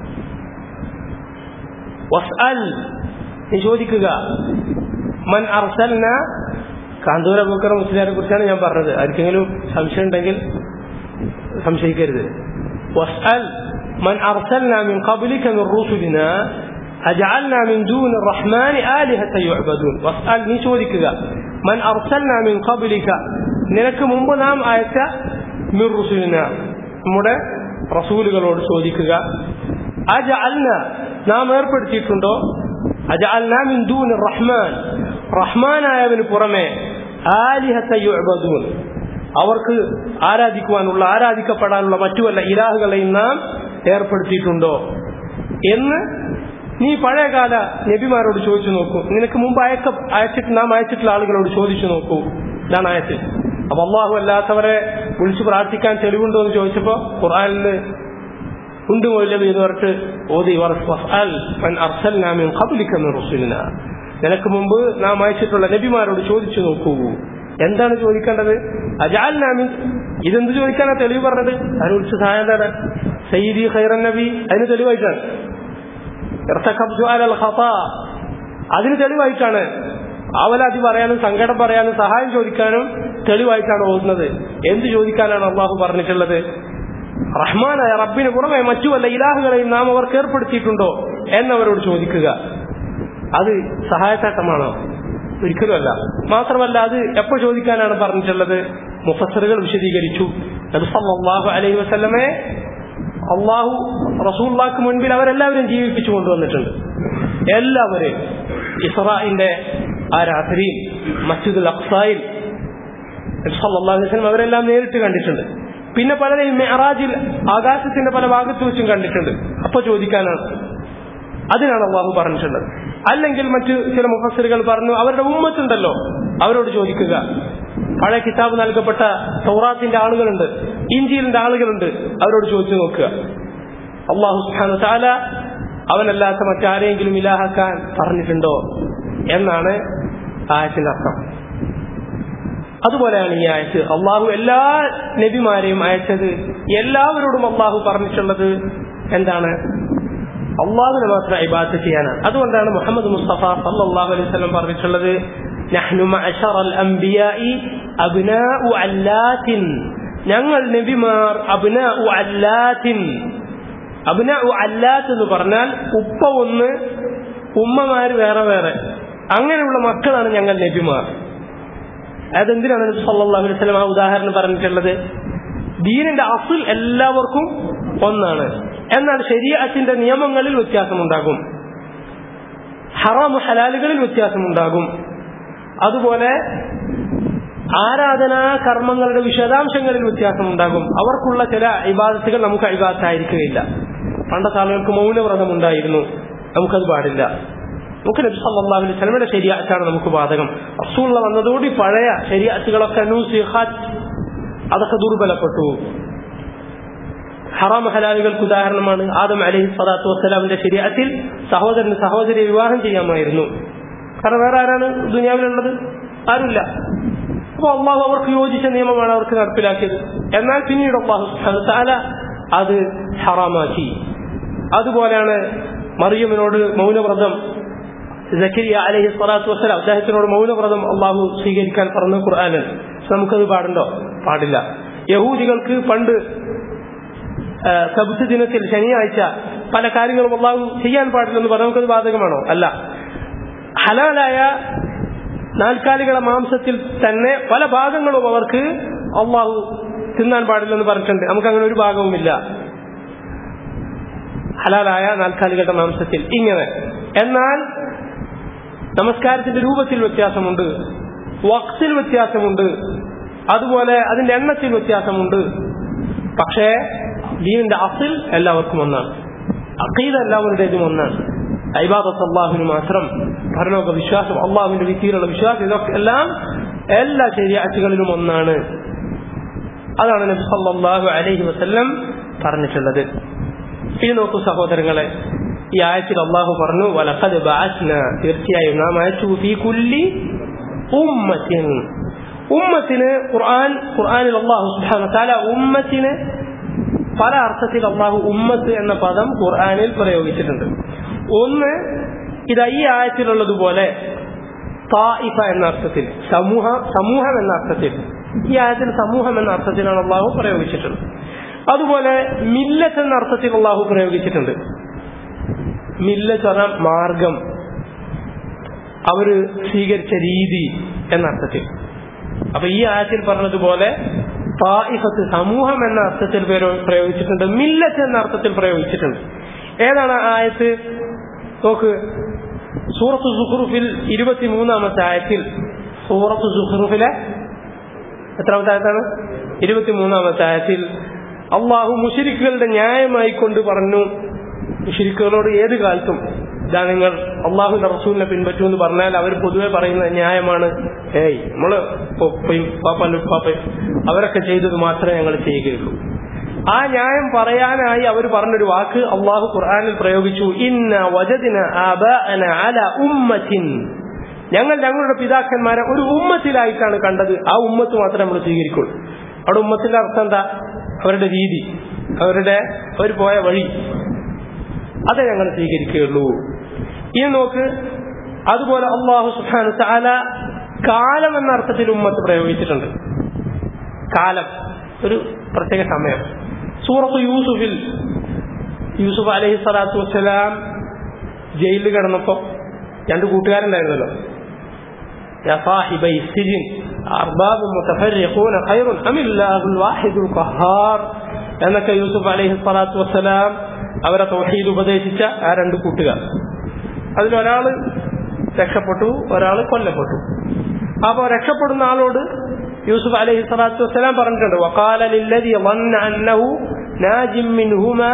വസ്അൽ നീ ചോദിക്കുക മൻ അർസൽന കാന്തൂര ബുക്കർ മുസ്ലിയാരെ കുറിച്ചാണ് ഞാൻ പറഞ്ഞത് ആർക്കെങ്കിലും സംശയം ഉണ്ടെങ്കിൽ സംശയിക്കരുത് വസ്അൽ മൻ അർസൽന മിൻ ഖബ്ലിക മിൻ റുസുലിന أجعلنا من دون الرحمن آلهة يعبدون واسأل നീ ചോദിക്കുക മൻ അർസൽന മിൻ ഖബ്ലിക നിനക്ക് മുമ്പ് നാം അയച്ച മിർ റുസുലിന നമ്മുടെ റസൂലുകളോട് ചോദിക്കുക അജഅൽന നാം ഏർപ്പെടുത്തിയിട്ടുണ്ടോ അജഅൽന മിൻ ദൂൻ റഹ്മാൻ റഹ്മാനായവന് പുറമെ ആലിഹത്ത യുഅബദൂൻ അവർക്ക് ആരാധിക്കുവാനുള്ള ആരാധിക്കപ്പെടാനുള്ള മറ്റു വല്ല ഇലാഹുകളെയും നാം ഏർപ്പെടുത്തിയിട്ടുണ്ടോ എന്ന് നീ പഴയകാല നബിമാരോട് ചോദിച്ചു നോക്കൂ നിനക്ക് മുമ്പ് അയക്ക അയച്ചിട്ട് നാം അയച്ചിട്ടുള്ള ആളുകളോട് ചോദിച്ചു നോക്കൂ ഇതാണ് അയച്ച് അപ്പൊ അള്ളാഹു അല്ലാത്തവരെ വിളിച്ചു പ്രാർത്ഥിക്കാൻ തെളിവുണ്ടോ എന്ന് ചോദിച്ചപ്പോ ഖുർആനിൽ ഉണ്ട് മൗലവി എന്ന് പറഞ്ഞിട്ട് ഓതി വസ്അൽ മൻ അർസൽനാ മിൻ ഖബ്ലിക മിൻ റുസുലിനാ നിനക്ക് മുമ്പ് നാം അയച്ചിട്ടുള്ള നബിമാരോട് ചോദിച്ചു നോക്കൂ എന്താണ് ചോദിക്കേണ്ടത് അജാൽനാമിൻ ഇതെന്ത് ചോദിക്കാനാ തെളിവ് പറഞ്ഞത് അതിന് വിളിച്ച സഹായം എന്താണ് സയ്യിദി ഖൈറൻ നബി അതിന് തെളിവായിട്ടാണ് ഇർത്തഖബ്തു അലൽ ഖതാ അതിന് തെളിവായിട്ടാണ് ആവലാതി പറയാനും സങ്കടം പറയാനും സഹായം ചോദിക്കാനും തെളിവായിട്ടാണ് ഓതുന്നത് എന്ത് ചോദിക്കാനാണ് അള്ളാഹു പറഞ്ഞിട്ടുള്ളത് റഹ്മാനായ റബ്ബിന് പുറമെ മറ്റു വല്ല ഇലാഹുകളെയും നാം അവർക്ക് ഏർപ്പെടുത്തിയിട്ടുണ്ടോ എന്നവരോട് ചോദിക്കുക അത് സഹായത്താട്ടമാണോ ഒരിക്കലുമല്ല മാത്രമല്ല അത് എപ്പോ ചോദിക്കാനാണ് പറഞ്ഞിട്ടുള്ളത് മുഫസറുകൾ വിശദീകരിച്ചു നബിസല്ലാഹു അലൈഹി വസല്ലമെ അള്ളാഹു റസൂള്ളാക്ക് മുൻപിൽ അവരെല്ലാവരും ജീവിപ്പിച്ചു കൊണ്ടുവന്നിട്ടുണ്ട് എല്ലാവരെയും ഇസ്രായിന്റെ ആ രാത്രിയിൽ മസ്ജിദുൽ അക്സായിൽ വസല്ലം അവരെല്ലാം നേരിട്ട് കണ്ടിട്ടുണ്ട് പിന്നെ പലരെയും മെഹറാജിൽ ആകാശത്തിന്റെ പല ഭാഗത്ത് വെച്ചും കണ്ടിട്ടുണ്ട് അപ്പൊ ചോദിക്കാനാണ് അതിനാണ് അള്ളാഹു പറഞ്ഞിട്ടുള്ളത് അല്ലെങ്കിൽ മറ്റു ചില മുഫസറുകൾ പറഞ്ഞു അവരുടെ ഉമ്മത്തുണ്ടല്ലോ അവരോട് ചോദിക്കുക പഴയ കിതാബ് നൽകപ്പെട്ട സൗറാത്തിന്റെ ആളുകളുണ്ട് ഇഞ്ചിയിലിന്റെ ആളുകളുണ്ട് അവരോട് ചോദിച്ചു നോക്കുക അള്ളാഹു സുഹാന താല അവനല്ലാത്ത മറ്റാരെങ്കിലും ഇലാഹാക്കാൻ പറഞ്ഞിട്ടുണ്ടോ എന്നാണ് ആയത്തിന്റെ അർത്ഥം അതുപോലെയാണ് ഈ ആയത്ത് അള്ളാഹു എല്ലാ നബിമാരെയും അയച്ചത് എല്ലാവരോടും അള്ളാഹു പറഞ്ഞിട്ടുള്ളത് എന്താണ് അള്ളാഹുവിനെ മാത്രം ഇബാദത്ത് ചെയ്യാനാണ് അതുകൊണ്ടാണ് മുഹമ്മദ് മുസ്തഫ സല്ലല്ലാഹു അലൈഹി വസല്ലം പറഞ്ഞിട്ടുള്ളത് നഹ്നു മഅശറൽ അംബിയാഇ അബ്നാഉ അല്ലാത്തിൻ ഞങ്ങൾ നബിമാർ അബ്നാഉ അല്ലാത്തിൻ അബ്നാഉ അല്ലാത്ത് എന്ന് പറഞ്ഞാൽ ഉപ്പ ഒന്ന് ഉമ്മമാര് വേറെ വേറെ അങ്ങനെയുള്ള മക്കളാണ് ഞങ്ങൾ നബിമാർ അതെന്തിനാണ് നബി സല്ലല്ലാഹു അലൈഹി വസല്ലം ആ ഉദാഹരണം പറഞ്ഞിട്ടുള്ളത് ദീനിന്റെ അസുൽ എല്ലാവർക്കും ഒന്നാണ് എന്നാൽ ശരീഅത്തിന്റെ നിയമങ്ങളിൽ വ്യത്യാസമുണ്ടാകും ഹറാമു ഹലാലുകളിൽ വ്യത്യാസമുണ്ടാകും അതുപോലെ ആരാധനാ കർമ്മങ്ങളുടെ വിശദാംശങ്ങളിൽ വ്യത്യാസമുണ്ടാകും അവർക്കുള്ള ചില ഇബാദത്തുകൾ നമുക്ക് ഇബാദത്തായിരിക്കുകയില്ല പണ്ടത്തെ ആളുകൾക്ക് മൗനവ്രതം ഉണ്ടായിരുന്നു നമുക്കത് പാടില്ല നമുക്ക് നബി സല്ലല്ലാഹു അലൈഹി വസല്ലമയുടെ ശരിയാറ്റാണ് നമുക്ക് ബാധകം റസൂലുള്ള വന്നതോടെ പഴയ ശരിയാറ്റുകളൊക്കെ അതൊക്കെ ദുർബലപ്പെട്ടു ഹറാം ഹലാലുകൾക്ക് ഉദാഹരണമാണ് ആദം അലഹി സ്വലാത്തു വസ്സലാമിന്റെ ശരീരത്തിൽ സഹോദരന് സഹോദരിയെ വിവാഹം ചെയ്യാമായിരുന്നു കാരണം വേറെ ആരാണ് ദുനിയാവിലുള്ളത് ആരുമില്ല അപ്പൊ അള്ളാഹു അവർക്ക് യോജിച്ച നിയമമാണ് അവർക്ക് നടപ്പിലാക്കിയത് എന്നാൽ പിന്നീട് അള്ളാഹു താല അത് ഹറാമാക്കി അതുപോലെയാണ് മറിയമിനോട് മൗനവ്രതം സക്കരിയ അലഹി സ്വലാത്തു വസ്സലാം അദ്ദേഹത്തിനോട് മൗനവ്രതം അള്ളാഹു സ്വീകരിക്കാൻ പറഞ്ഞു ഖുർആാനിൽ നമുക്കത് പാടുണ്ടോ പാടില്ല യഹൂദികൾക്ക് പണ്ട് സബുത്ത് ദിനത്തിൽ ശനിയാഴ്ച പല കാര്യങ്ങളും അള്ളാഹു ചെയ്യാൻ പാടില്ലെന്ന് പറഞ്ഞാൽ നമുക്കത് ബാധകമാണോ അല്ല ഹലാലായ നാൽക്കാലികളെ മാംസത്തിൽ തന്നെ പല ഭാഗങ്ങളും അവർക്ക് അള്ളാഹു തിന്നാൻ പാടില്ലെന്ന് പറഞ്ഞിട്ടുണ്ട് നമുക്ക് അങ്ങനെ ഒരു ഭാഗവുമില്ല ഹലാലായ നാൽക്കാലികളുടെ മാംസത്തിൽ ഇങ്ങനെ എന്നാൽ നമസ്കാരത്തിന്റെ രൂപത്തിൽ വ്യത്യാസമുണ്ട് വക്തിൽ വ്യത്യാസമുണ്ട് അതുപോലെ അതിന്റെ എണ്ണത്തിൽ വ്യത്യാസമുണ്ട് പക്ഷേ ദീനിന്റെ അസിൽ എല്ലാവർക്കും ഒന്നാണ് അഖീദ എല്ലാവരുടേതും ഒന്നാണ് ഐബാദത്ത് അള്ളാഹുവിന് മാത്രം ഭരണോക വിശ്വാസം അള്ളാഹുവിന്റെ വിധിയിലുള്ള വിശ്വാസം ഇതൊക്കെ എല്ലാം എല്ലാ ശരിയാഴ്ചകളിലും ഒന്നാണ് അതാണ് നബി സല്ലല്ലാഹു അലൈഹി വസല്ലം പറഞ്ഞിട്ടുള്ളത് ഇനി നോക്കൂ സഹോദരങ്ങളെ ഈ ആയത്തിൽ അള്ളാഹു പറഞ്ഞു വലഖദ് ബഅസ്ന തീർച്ചയായും നാം അയച്ചു ഫീ കുല്ലി ഉമ്മത്തിൻ ഉമ്മത്തിന് ഖുർആൻ ഖുർആനിൽ അള്ളാഹു സുബ്ഹാനഹു തആല ഉമ്മത്തിന് പല അർത്ഥത്തിൽ അള്ളാഹു ഉമ്മത്ത് എന്ന പദം ഖുർആനിൽ പ്രയോഗിച്ചിട്ടുണ്ട് ഒന്ന് ഇത് ഈ ആയത്തിലുള്ളതുപോലെ തായിഫ എന്ന അർത്ഥത്തിൽ സമൂഹ സമൂഹം എന്ന അർത്ഥത്തിൽ ഈ ആയത്തിൽ സമൂഹം എന്ന അർത്ഥത്തിലാണ് അള്ളാഹു പ്രയോഗിച്ചിട്ടുള്ളത് അതുപോലെ മില്ലത്ത് എന്ന അർത്ഥത്തിൽ അള്ളാഹു പ്രയോഗിച്ചിട്ടുണ്ട് മില്ലത്ത് പറഞ്ഞാൽ മാർഗം അവര് സ്വീകരിച്ച രീതി എന്ന അർത്ഥത്തിൽ അപ്പൊ ഈ ആയത്തിൽ പറഞ്ഞതുപോലെ തായിഫത്ത് സമൂഹം എന്ന അർത്ഥത്തിൽ പ്രയോഗിച്ചിട്ടുണ്ട് മില്ലത്ത് എന്ന അർത്ഥത്തിൽ പ്രയോഗിച്ചിട്ടുണ്ട് ഏതാണ് ആയത്ത് നോക്ക് സൂറത്ത് സുഹ്റുഫിൽ ഇരുപത്തിമൂന്നാമത്തെ ആയത്തിൽ സൂറത്ത് സുഹ്റുഫിലെ എത്രാമത്തെ ആയത്താണ് ഇരുപത്തിമൂന്നാമത്തെ ആയത്തിൽ അള്ളാഹു മുഷിരിക്കുകളുടെ ന്യായമായി കൊണ്ട് പറഞ്ഞു മുഷിരിക്കുകളോട് ഏത് കാലത്തും ഇതാ നിങ്ങൾ അള്ളാഹുന്റെ റസൂലിനെ പിൻപറ്റുമെന്ന് പറഞ്ഞാൽ അവർ പൊതുവെ പറയുന്ന ന്യായമാണ് ഏയ് നമ്മള് പാപ്പനും പാപ്പയും അവരൊക്കെ ചെയ്തത് മാത്രമേ ഞങ്ങൾ ചെയ്യുകയുള്ളൂ ആ ന്യായം പറയാനായി അവർ പറഞ്ഞൊരു വാക്ക് അള്ളാഹു ഖുർആാനിൽ പ്രയോഗിച്ചു ഇന്ന വജദിന അല ഉമ്മത്തിൻ ഞങ്ങൾ ഞങ്ങളുടെ പിതാക്കന്മാരെ ഒരു ഉമ്മത്തിലായിട്ടാണ് കണ്ടത് ആ ഉമ്മത്ത് മാത്രമേ നമ്മൾ സ്വീകരിക്കുള്ളൂ അവിടെ ഉമ്മത്തിന്റെ അർത്ഥം എന്താ അവരുടെ രീതി അവരുടെ അവർ പോയ വഴി അതേ ഞങ്ങൾ സ്വീകരിക്കുകയുള്ളൂ ഇനി നോക്ക് അതുപോലെ അള്ളാഹു സുഹാൻ താല കാലം എന്ന അർത്ഥത്തിൽ ഉമ്മത്ത് പ്രയോഗിച്ചിട്ടുണ്ട് കാലം ഒരു പ്രത്യേക സമയം സൂറത്ത് യൂസുഫിൽ യൂസുഫ് അലഹി സ്വലാത്തു വസ്സലാം ജയിലിൽ കിടന്നപ്പോ രണ്ട് കൂട്ടുകാരുണ്ടായിരുന്നല്ലോ എന്നൊക്കെ യൂസുഫ് അലഹി സ്വലാത്തു വസ്സലാം അവരെ തൗഹീദ് ഉപദേശിച്ച ആ രണ്ട് കൂട്ടുകാർ അതിലൊരാള് രക്ഷപ്പെട്ടു ഒരാൾ കൊല്ലപ്പെട്ടു അപ്പൊ രക്ഷപ്പെടുന്ന ആളോട് യൂസുഫ് അലൈഹി സ്വലാത്തു വസ്സലാം പറഞ്ഞിട്ടുണ്ട് വക്കാല ലില്ലദി ظن أنه ناج منهما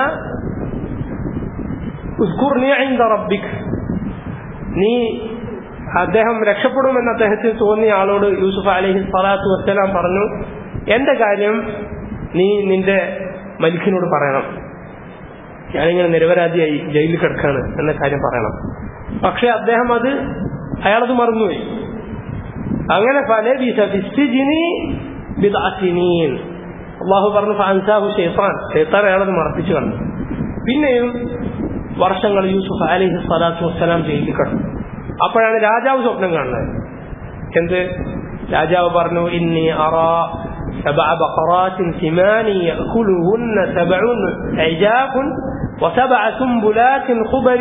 اذكرني عند ربك നീ അദ്ദേഹം രക്ഷപ്പെടുമെന്ന് അദ്ദേഹത്തിന് തോന്നിയ ആളോട് യൂസുഫ് അലൈഹി സ്വലാത്തു വസ്സലാം പറഞ്ഞു എന്റെ കാര്യം നീ നിന്റെ മലിക്കിനോട് പറയണം ഞാനിങ്ങനെ നിരപരാധിയായി ജയിലിൽ കിടക്കാണ് എന്ന കാര്യം പറയണം പക്ഷെ അദ്ദേഹം അത് അയാളത് മറന്നുപോയി അങ്ങനെ ഫലബിസ ഫിസ്സിജിനി ബിദ്അസിനീൻ അള്ളാഹു പറഞ്ഞു ഫഅൻസാഹു ഷൈത്താൻ ഷൈത്താൻ അയാളത് മറപ്പിച്ചു കണ്ടു പിന്നെയും വർഷങ്ങൾ യൂസുഫ് അലൈഹി സ്വലാത്തു വസ്സലാം ജയിലിൽ കിടന്നു അപ്പോഴാണ് രാജാവ് സ്വപ്നം കാണുന്നത് എന്ത് രാജാവ് പറഞ്ഞു ഇന്നി അറാ سبع بقرات ثمان يأكلهن سبع عجاف وسبع سنبلات خضر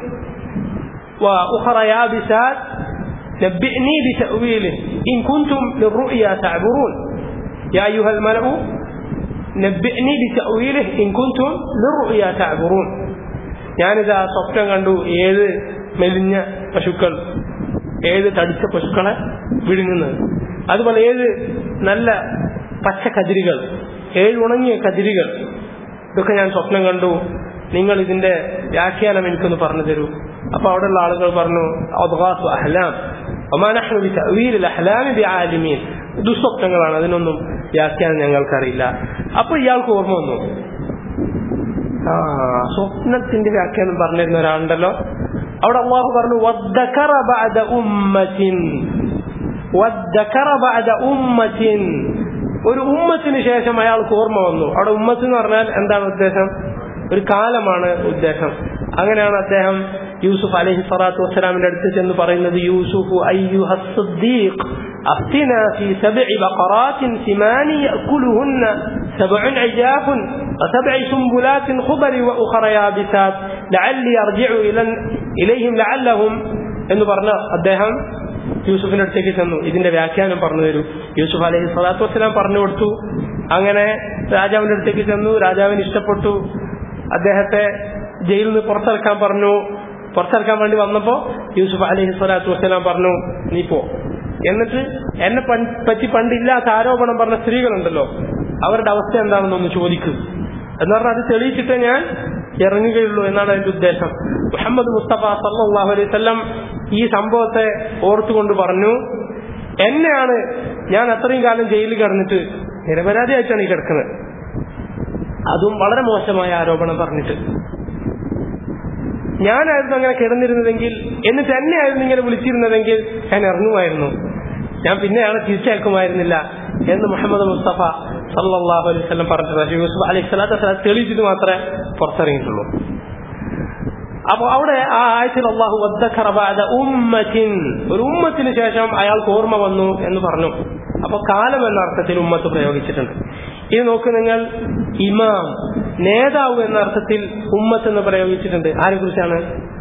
وأخرى يابسات نبئني بتأويله إن كنتم للرؤيا تعبرون يا أيها الملأ نبئني بتأويله إن كنتم للرؤيا تعبرون ഞാനിതാ സ്വപ്നം കണ്ടു ഏത് മെലിഞ്ഞ പശുക്കൾ ഏത് തടിച്ച പശുക്കളെ വിഴുങ്ങുന്നത് അതുപോലെ ഏത് നല്ല പച്ച കതിരുകൾ ഏഴ് ഉണങ്ങിയ കതിരുകൾ ഇതൊക്കെ ഞാൻ സ്വപ്നം കണ്ടു നിങ്ങൾ ഇതിന്റെ വ്യാഖ്യാനം എനിക്കൊന്ന് പറഞ്ഞു തരൂ അപ്പൊ അവിടെയുള്ള ആളുകൾ പറഞ്ഞു അദ്ഗാസു അഹ്ലാം ഒമാനഹ്നു ബിതഅവീൽ അഹ്ലാമി ബിആലിമീൻ ദുസ്വപ്നങ്ങളാണ് അതിനൊന്നും വ്യാഖ്യാനം ഞങ്ങൾക്കറിയില്ല അപ്പൊ ഇയാൾക്ക് ഓർമ്മ വന്നു ആ സ്വപ്നത്തിന്റെ വ്യാഖ്യാനം പറഞ്ഞിരുന്ന ഒരാളുണ്ടല്ലോ അവിടെ അള്ളാഹു പറഞ്ഞു വദ്ദക്കറ ബഅദ ഉമ്മത്തിൻ വദ്ദക്കറ ബഅദ ഉമ്മത്തിൻ ഒരു ഉമ്മത്തിന് ശേഷം അയാൾക്ക് ഓർമ്മ വന്നു അവിടെ ഉമ്മത്ത് എന്ന് പറഞ്ഞാൽ എന്താണ് ഉദ്ദേശം ഒരു കാലമാണ് ഉദ്ദേശം അങ്ങനെയാണ് അദ്ദേഹം യൂസുഫ് അലഹി സ്വലാത്തു വസ്സലാമിന്റെ അടുത്ത് ചെന്ന് പറയുന്നത് യൂസുഫ് അയ്യുഹ الصديق أفتنا في سبع بقرات سمان يأكلهن سبع عجاف وسبع سنبلات خضر وأخر يابسات لعلي أرجع إلى إليهم لعلهم എന്ന് പറഞ്ഞ അദ്ദേഹം യൂസുഫിന്റെ അടുത്തേക്ക് ചെന്നു ഇതിന്റെ വ്യാഖ്യാനം പറഞ്ഞു തരൂ യൂസുഫ് അലഹി സ്വലാത്തു വസ്സലാം പറഞ്ഞു കൊടുത്തു അങ്ങനെ രാജാവിന്റെ അടുത്തേക്ക് ചെന്നു രാജാവിന് ഇഷ്ടപ്പെട്ടു അദ്ദേഹത്തെ ജയിലിൽ നിന്ന് പുറത്തിറക്കാൻ പറഞ്ഞു പുറത്തിറക്കാൻ വേണ്ടി വന്നപ്പോ യൂസുഫ് അലഹി സ്വലാത്തു വസ്സലാം പറഞ്ഞു നീ പോ എന്നിട്ട് എന്നെ പറ്റി പണ്ടില്ലാത്ത ആരോപണം പറഞ്ഞ സ്ത്രീകളുണ്ടല്ലോ അവരുടെ അവസ്ഥ എന്താണെന്നൊന്ന് ചോദിക്കും എന്ന് പറഞ്ഞാൽ അത് തെളിയിച്ചിട്ടേ ഞാൻ ഇറങ്ങുകയുള്ളൂ എന്നാണ് അതിന്റെ ഉദ്ദേശം മുഹമ്മദ് മുസ്തഫ സല്ലാഹു അലൈഹി വല്ലം ഈ സംഭവത്തെ ഓർത്തുകൊണ്ട് പറഞ്ഞു എന്നെയാണ് ഞാൻ അത്രയും കാലം ജയിലിൽ കിടന്നിട്ട് നിരപരാധിയായിട്ടാണ് ഈ കിടക്കുന്നത് അതും വളരെ മോശമായ ആരോപണം പറഞ്ഞിട്ട് ഞാനായിരുന്നു അങ്ങനെ കിടന്നിരുന്നതെങ്കിൽ എന്നിട്ട് എന്നെയായിരുന്നു ഇങ്ങനെ വിളിച്ചിരുന്നതെങ്കിൽ ഞാൻ ഇറങ്ങുമായിരുന്നു ഞാൻ പിന്നെയാണ് തിരിച്ചയക്കുമായിരുന്നില്ല എന്ന് മുഹമ്മദ് മുസ്തഫ സല്ലാഹു അലൈഹി സ്വലം പറഞ്ഞിട്ടുണ്ട് യൂസുഫ് അലൈഹി സ്വലാത്തു വസ്സലാം തെളിയിച്ചിട്ട് മാത്രമേ പുറത്തിറങ്ങിയിട്ടുള്ളൂ അപ്പൊ അവിടെ ആ ആയത്തിൽ അള്ളാഹു വദ്ദഖറബാദ ഉമ്മത്തിൻ ഒരു ഉമ്മത്തിന് ശേഷം അയാൾക്ക് ഓർമ്മ വന്നു എന്ന് പറഞ്ഞു അപ്പൊ കാലം എന്ന അർത്ഥത്തിൽ ഉമ്മത്ത് പ്രയോഗിച്ചിട്ടുണ്ട് ഇത് നോക്ക് നിങ്ങൾ ഇമാം നേതാവ് എന്ന അർത്ഥത്തിൽ ഉമ്മത്ത് എന്ന് പ്രയോഗിച്ചിട്ടുണ്ട് ആരെ കുറിച്ചാണ്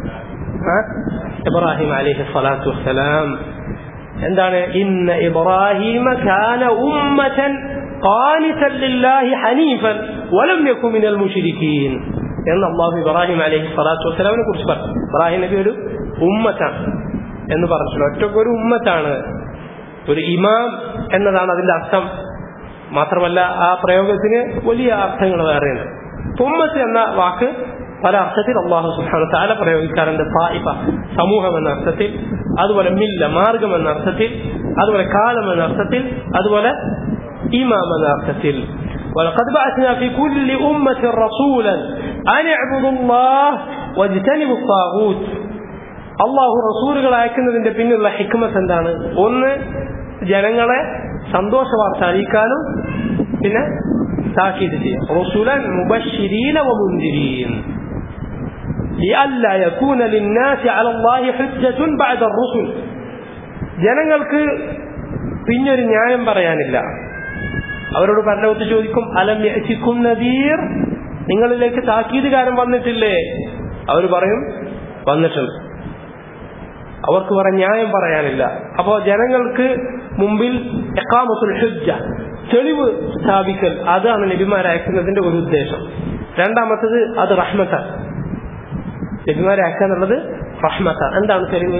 ഇബ്രാഹിം അലിഹി സ്വലാത്തു വസ്സലാം എന്താണ് ഇന്ന ഇബ്രാഹിമ കാന ഉമ്മതൻ قانتا لله حنيفا ولم يكن من المشركين എന്ന് അള്ളാഹു ഇബ്രാഹിം അലഹി സ്വലാത്തു വസ്സലാമിനെ കുറിച്ച് പറഞ്ഞു ഇബ്രാഹിം നബി ഒരു ഉമ്മത്താണ് എന്ന് പറഞ്ഞിട്ടുള്ളൂ ഒറ്റക്ക് ഒരു ഉമ്മത്താണ് ഒരു ഇമാം എന്നതാണ് അതിന്റെ അർത്ഥം മാത്രമല്ല ആ പ്രയോഗത്തിന് വലിയ അർത്ഥങ്ങൾ വേറെയുണ്ട് ഉമ്മത്ത് എന്ന വാക്ക് പല അർത്ഥത്തിൽ അള്ളാഹു സുഹാന താല പ്രയോഗിക്കാറുണ്ട് തായിഫ സമൂഹം എന്ന അർത്ഥത്തിൽ അതുപോലെ മില്ല മാർഗം എന്ന അർത്ഥത്തിൽ അതുപോലെ കാലം എന്ന അർത്ഥത്തിൽ അതുപോലെ ഇമാം എന്ന അർത്ഥത്തിൽ ولقد بعثنا في كل أمة رسولا أن اعبدوا الله واجتنبوا الطاغوت അള്ളാഹു റസൂലുകൾ അയക്കുന്നതിന്റെ പിന്നിലുള്ള ഹിക്മത്ത് എന്താണ് ഒന്ന് ജനങ്ങളെ സന്തോഷ വാർത്ത അറിയിക്കാനും പിന്നെ താക്കീത് ചെയ്യാം റസൂലൻ മുബശ്ശിരീന വമുന്തിരീൻ لئلا يكون للناس على الله حجة بعد الرسل ജനങ്ങൾക്ക് പിന്നൊരു ന്യായം പറയാനില്ല അവരോട് ഭരണവത്ത് ചോദിക്കും അലം യഅ്തിക്കും നദീർ നിങ്ങളിലേക്ക് താക്കീതുകാരൻ വന്നിട്ടില്ലേ അവർ പറയും വന്നിട്ടുണ്ട് അവർക്ക് പറ ന്യായം പറയാനില്ല അപ്പോ ജനങ്ങൾക്ക് മുമ്പിൽ എക്കാമത്തുൽ ഹുജ്ജ തെളിവ് സ്ഥാപിക്കൽ അതാണ് നബിമാരയക്കുന്നതിന്റെ ഒരു ഉദ്ദേശം രണ്ടാമത്തത് അത് റഹ്മത്താണ് നബിമാരെ അയക്കുക എന്നുള്ളത് റഹ്മത്താണ് എന്താണ് തെളിവ്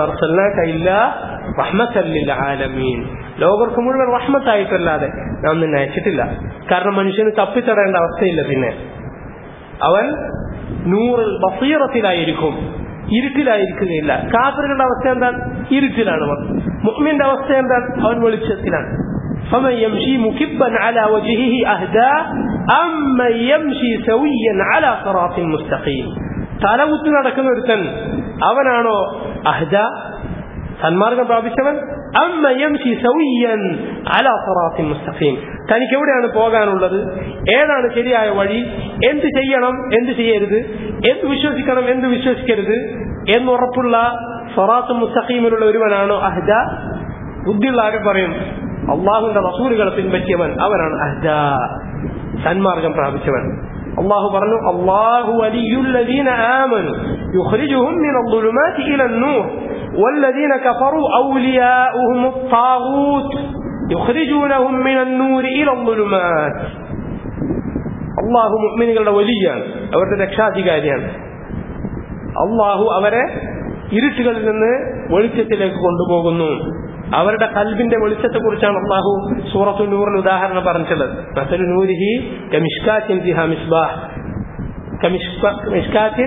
ആലമീൻ ലോകർക്ക് മുഴുവൻ റഹ്മത്തായിട്ടല്ലാതെ നാം നിന്നെ അയച്ചിട്ടില്ല കാരണം മനുഷ്യന് തപ്പിത്തടേണ്ട അവസ്ഥയില്ല പിന്നെ അവൻ നൂറിൽ ബസീറത്തിലായിരിക്കും ഇരുട്ടിലായിരിക്കുകയില്ല കാഫറുകളുടെ അവസ്ഥ എന്താണ് ഇരുട്ടിലാണ് മുഅ്മിന്റെ അവസ്ഥ എന്താണ് അവൻ വെളിച്ചത്തിലാണ് فمن يمشي مكبا على وجهه أهدى أمن يمشي سويا على صراط مستقيم തലകുത്തി നടക്കുന്ന ഒരുത്തൻ അവനാണോ അഹ്ദ സന്മാർഗം പ്രാപിച്ചവൻ അമ്മ യംശി സൗയ്യൻ അലാ സിറാത്തിൻ മുസ്തഖീം തനിക്ക് എവിടെയാണ് പോകാനുള്ളത് ഏതാണ് ശരിയായ വഴി എന്ത് ചെയ്യണം എന്ത് ചെയ്യരുത് എന്ത് വിശ്വസിക്കണം എന്ത് വിശ്വസിക്കരുത് എന്നുറപ്പുള്ള സൊറാത്ത് മുസ്തഖീമിലുള്ള ഒരുവനാണോ അഹ്ദ ബുദ്ധിയുള്ള ആരും പറയും അള്ളാഹുവിന്റെ റസൂലുകളെ പിൻപറ്റിയവൻ അവനാണ് അഹ്ദ സന്മാർഗം പ്രാപിച്ചവൻ അള്ളാഹു പറഞ്ഞു അള്ളാഹു വലിയുല്ലദീന ആമനു യുഖ്രിജുഹും മിന الظلمات إلى النور والذين كفروا أولياؤهم الطاغوت يخرجونهم من النور إلى الظلمات അള്ളാഹു മുഅ്മിനുകളുടെ വലിയാണ് അവരുടെ രക്ഷാധികാരിയാണ് അള്ളാഹു അവരെ ഇരുട്ടുകളിൽ നിന്ന് വെളിച്ചത്തിലേക്ക് കൊണ്ടുപോകുന്നു അവരുടെ കൽബിന്റെ വെളിച്ചത്തെ കുറിച്ചാണ് അള്ളാഹു സൂറത്തു നൂറിൽ ഉദാഹരണം പറഞ്ഞിട്ടുള്ളത് മസലു നൂരിഹി കമിഷ്കാത്തിൻ ഫിഹ മിസ്ബാഹ് കമിഷ്കാത്തിൻ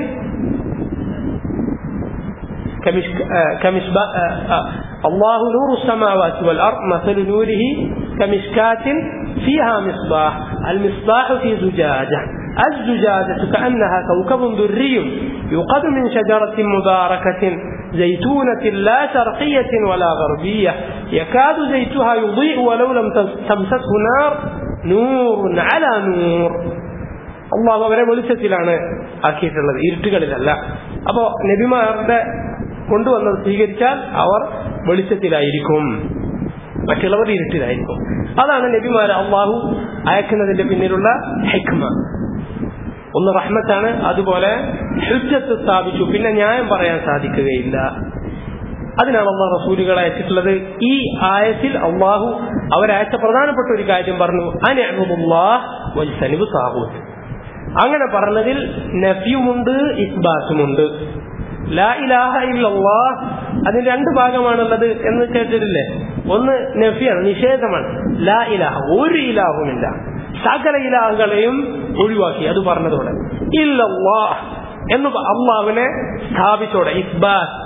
كمشباح الله نور السماوات والأرض مثل نوره كمشكاة فيها مصباح المصباح في زجاجة الزجاجة كأنها كوكب دري يوقد من شجرة مباركة زيتونة لا شرقية ولا غربية يكاد زيتها يضيء ولو لم تمسسه نار نور على نور അള്ളാഹു അവരെ വെളിച്ചത്തിലാണ് ആക്കിയിട്ടുള്ളത് ഇരുട്ടുകളിലല്ല അപ്പോ നബിമാരുടെ കൊണ്ടുവന്നത് സ്വീകരിച്ചാൽ അവർ വെളിച്ചത്തിലായിരിക്കും മറ്റുള്ളവർ ഇരുട്ടിലായിരിക്കും അതാണ് നബിമാരെ അള്ളാഹു അയക്കുന്നതിന്റെ പിന്നിലുള്ള ഹെക്മ ഒന്ന് റഹ്മത്താണ് അതുപോലെ ഹുജ്ജത്ത് സ്ഥാപിച്ചു പിന്നെ ന്യായം പറയാൻ സാധിക്കുകയില്ല അതിനാണ് അള്ളാഹ് റസൂലുകൾ അയച്ചിട്ടുള്ളത് ഈ ആയത്തിൽ അള്ളാഹു അവരയച്ച പ്രധാനപ്പെട്ട ഒരു കാര്യം പറഞ്ഞു അനബുല്ലാഹ് സാഹൂത്ത് അങ്ങനെ പറഞ്ഞതിൽ നഫ്യുമുണ്ട് ഇസ്ബാത്തുമുണ്ട് ലാ ഇലാഹ ഇല്ലല്ലാഹ് അതിന് രണ്ട് ഭാഗമാണുള്ളത് എന്ന് കേട്ടിട്ടില്ലേ ഒന്ന് നഫിയാണ് നിഷേധമാണ് ലാ ഇലാഹ ഒരു ഇലാഹുമില്ല സകല ഇലാഹുകളെയും ഒഴിവാക്കി അത് പറഞ്ഞതോടെ ഇല്ലല്ലാഹ് എന്ന് അള്ളാഹുവിനെ സ്ഥാപിച്ചോടെ ഇസ്ബാത്ത്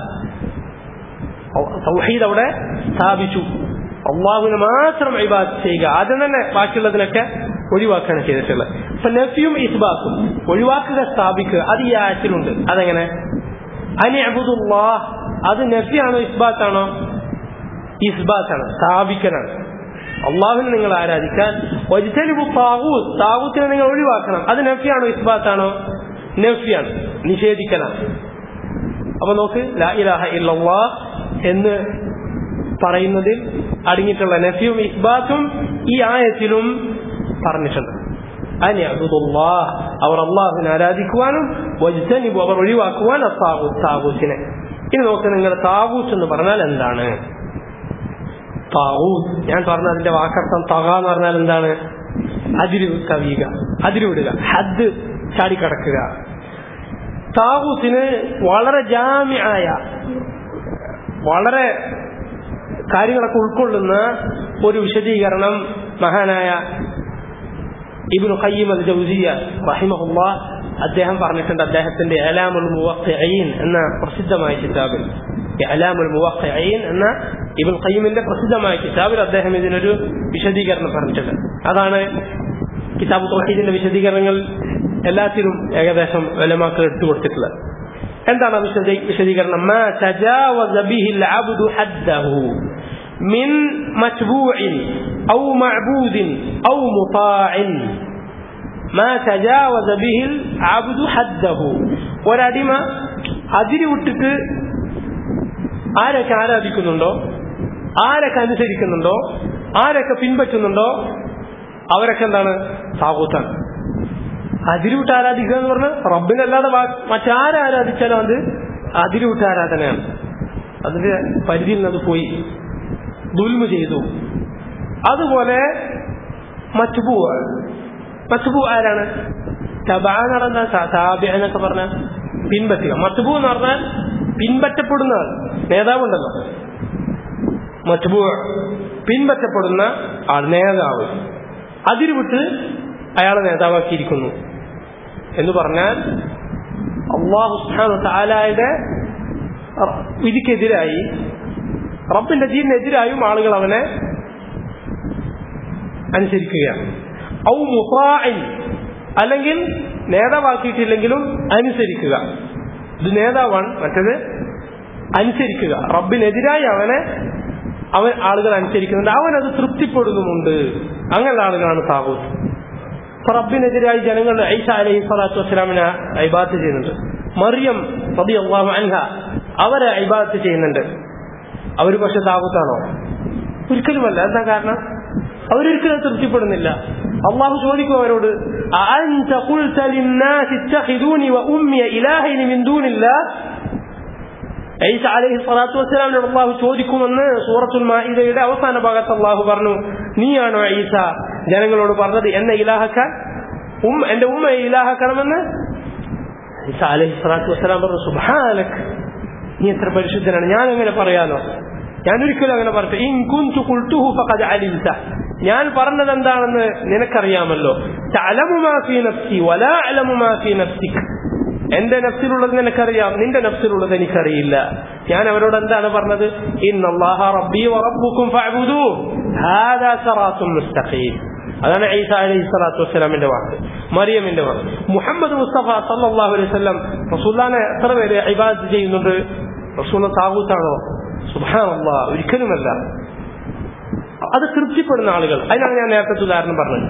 തൗഹീദ് അവിടെ സ്ഥാപിച്ചു അള്ളാഹുവിനെ മാത്രം ഇബാദ് ചെയ്യുക ആദ്യം തന്നെ ബാക്കിയുള്ളതിനൊക്കെ ഒഴിവാക്കുകയാണ് ചെയ്തിട്ടുള്ളത് അപ്പൊ നഫിയും ഇസ്ബാത്തും ഒഴിവാക്കുക സ്ഥാപിക്കുക അത് ഈ ആയത്തിലുണ്ട് അതെങ്ങനെ അനി അബുദുല്ലാ അത് നഫിയാണോ ഇസ്ബാത്താണോ ഇസ്ബാത്താണ് സ്ഥാപിക്കലാണ് അള്ളാഹുവിനെ നിങ്ങൾ ആരാധിക്കാൻ ഒരിക്കലും താവൂത്ത് താവൂത്തിനെ നിങ്ങൾ ഒഴിവാക്കണം അത് നഫിയാണോ ഇസ്ബാത്താണോ നഫിയാണ് നിഷേധിക്കലാണ് അപ്പൊ നോക്ക് ലാ ഇലാഹ ഇല്ലല്ലാ എന്ന് പറയുന്നതിൽ അടങ്ങിയിട്ടുള്ള നഫിയും ഇസ്ബാത്തും ഈ ആയത്തിലും പറഞ്ഞിട്ടുണ്ട് അനി അബുദുല്ലാ അവർ അള്ളാഹുവിനെ ആരാധിക്കുവാനും വജ്തനിബു അവർ ഒഴിവാക്കുവാൻ താവൂത്തിനെ ഇനി നോക്ക് നിങ്ങൾ താവൂത്ത് എന്ന് പറഞ്ഞാൽ എന്താണ് താവൂത്ത് ഞാൻ പറഞ്ഞ അതിന്റെ വാക്കർത്ഥം തക എന്ന് പറഞ്ഞാൽ എന്താണ് അതിര് കവിയുക അതിരുവിടുക ഹദ് ചാടിക്കടക്കുക താവൂത്തിന് വളരെ ജാമ്യായ വളരെ കാര്യങ്ങളൊക്കെ ഉൾക്കൊള്ളുന്ന ഒരു വിശദീകരണം മഹാനായ ഇബ്നു ഖയ്യിം അൽ ജൗസിയ റഹിമഹുല്ല അദ്ദേഹം പറഞ്ഞിട്ടുണ്ട് അദ്ദേഹത്തിന്റെ അലാമുൽ മുവഖ്ഖിഈൻ എന്ന പ്രസിദ്ധമായ കിതാബിൽ അലാമുൽ മുവഖ്ഖിഈൻ എന്ന ഇബ്നു ഖയ്യിമിന്റെ പ്രസിദ്ധമായ കിതാബിൽ അദ്ദേഹം ഇതിനൊരു വിശദീകരണം പറഞ്ഞിട്ടുണ്ട് അതാണ് കിതാബ് തൗഹീദിന്റെ വിശദീകരണങ്ങൾ എല്ലാത്തിലും ഏകദേശം ഉലമാക്കൾ എടുത്തു കൊടുത്തിട്ടുള്ളത് എന്താണ് ആ വിശദീകരണം മാ തജാവസ ബിഹിൽ അബ്ദു ഹദ്ദഹു من متبوع أو معبود أو مطاع ما تجاوز به العبد حده ഒരടിമ അതിരി വിട്ടിട്ട് ആരൊക്കെ ആരാധിക്കുന്നുണ്ടോ ആരൊക്കെ അനുസരിക്കുന്നുണ്ടോ ആരൊക്കെ പിൻപറ്റുന്നുണ്ടോ അവരൊക്കെ എന്താണ് താകൂത്താണ് അതിരുവിട്ട് ആരാധിക്കുക എന്ന് പറഞ്ഞാൽ റബ്ബിനല്ലാതെ മറ്റാരാരാധിച്ചാലും അത് അതിരുവിട്ട് ആരാധനയാണ് അതിന്റെ പരിധിയിൽ നിന്ന് അത് പോയി ദുൽമു ചെയ്തു അതുപോലെ മറ്റുപൂ മറ്റുപൂ ആരാണ് തബാ എന്ന് പറഞ്ഞാൽ താബ്യ എന്നൊക്കെ പറഞ്ഞാൽ പിൻപറ്റുക മറ്റുപൂ എന്ന് പറഞ്ഞാൽ പിൻപറ്റപ്പെടുന്ന ആൾ നേതാവുണ്ടല്ലോ മറ്റുപൂ പിൻപറ്റപ്പെടുന്ന ആൾ നേതാവ് അതിരുവിട്ട് അയാളെ നേതാവാക്കിയിരിക്കുന്നു എന്ന് പറഞ്ഞാൽ അള്ളാഹു താലായുടെ വിധിക്കെതിരായി റബ്ബിന്റെ ദീനിനെതിരായും ആളുകൾ അവനെ അനുസരിക്കുകയാണ് ഔ മുഫാഇൻ അല്ലെങ്കിൽ നേതാവാക്കിയിട്ടില്ലെങ്കിലും അനുസരിക്കുക ഇത് നേതാവാണ് മറ്റത് അനുസരിക്കുക റബ്ബിനെതിരായി അവനെ അവൻ ആളുകൾ അനുസരിക്കുന്നുണ്ട് അവൻ അത് തൃപ്തിപ്പെടുന്നുമുണ്ട് അങ്ങനെയുള്ള ആളുകളാണ് താകൂത്ത് അപ്പൊ റബ്ബിനെതിരായി ജനങ്ങൾ ഐസ അലഹി സ്വലാത്തു വസ്സലാമിനെ ഇബാദത്ത് ചെയ്യുന്നുണ്ട് മറിയം റബി അള്ളാഹു അൻഹ അവരെ ഇബാദത്ത് ചെയ്യുന്നുണ്ട് അവർ പക്ഷെ താകൂത്താണോ ഒരിക്കലുമല്ല എന്താ കാരണം അവരൊരിക്കലും തൃപ്തിപ്പെടുന്നില്ല അള്ളാഹു ചോദിക്കും അവരോട് أأنت قلت للناس اتخذوني وأمي إلهين من دون الله ഐസ അലൈഹി സ്വലാത്തു വസ്സലാമിനോട് അള്ളാഹു ചോദിക്കുമെന്ന് സൂറത്തുൽ മാഇദയുടെ അവസാന ഭാഗത്ത് അള്ളാഹു പറഞ്ഞു നീയാണോ ഈസ ജനങ്ങളോട് പറഞ്ഞത് എന്നെ ഇലാഹക്കാൻ ഉം എന്റെ ഉമ്മയെ ഇലാഹക്കണമെന്ന് ഈസ അലൈഹി സ്വലാത്തു വസ്സലാം പറഞ്ഞു സുബാനക് നീ എത്ര പരിശുദ്ധനാണ് ഞാൻ അങ്ങനെ പറയാനോ ഞാൻ ഒരിക്കലും അങ്ങനെ പറഞ്ഞു ഇൻ കുൻതു ഖുൽതുഹു ഫഖദ് അലിംത ഞാൻ പറഞ്ഞത് എന്താണെന്ന് നിനക്കറിയാമല്ലോ തഅലമു മാ ഫീ നഫ്സി വലാ അലമു മാ ഫീ നഫ്സിക് എന്റെ നഫ്സിലുള്ളത് നിനക്കറിയാം നിന്റെ നഫ്സിലുള്ളത് എനിക്കറിയില്ല ഞാൻ അവരോട് എന്താണ് പറഞ്ഞത് ഇന്നല്ലാഹ റബ്ബി വറബ്ബുക്കും ഫഅബുദൂ ഹാദാ സിറാത്തും മുസ്തഖീം അതാണ് ഈസ അലൈഹി സ്വലാത്തു വസ്സലാമിന്റെ വാക്ക് മറിയമിന്റെ വാക്ക് മുഹമ്മദ് മുസ്തഫ സല്ലല്ലാഹു അലൈഹി വസല്ലം റസൂലുള്ളാഹിനെ എത്ര പേര് ഇബാദത്ത് ചെയ്യുന്നുണ്ട് റസൂൽ താകൂത്താണോ സുബ്ഹാനല്ലാഹ് ഒരിക്കലുമല്ല അത് തൃപ്തിപ്പെടുന്ന ആളുകൾ അതിനാണ് ഞാൻ നേരത്തെ ഉദാഹരണം പറഞ്ഞത്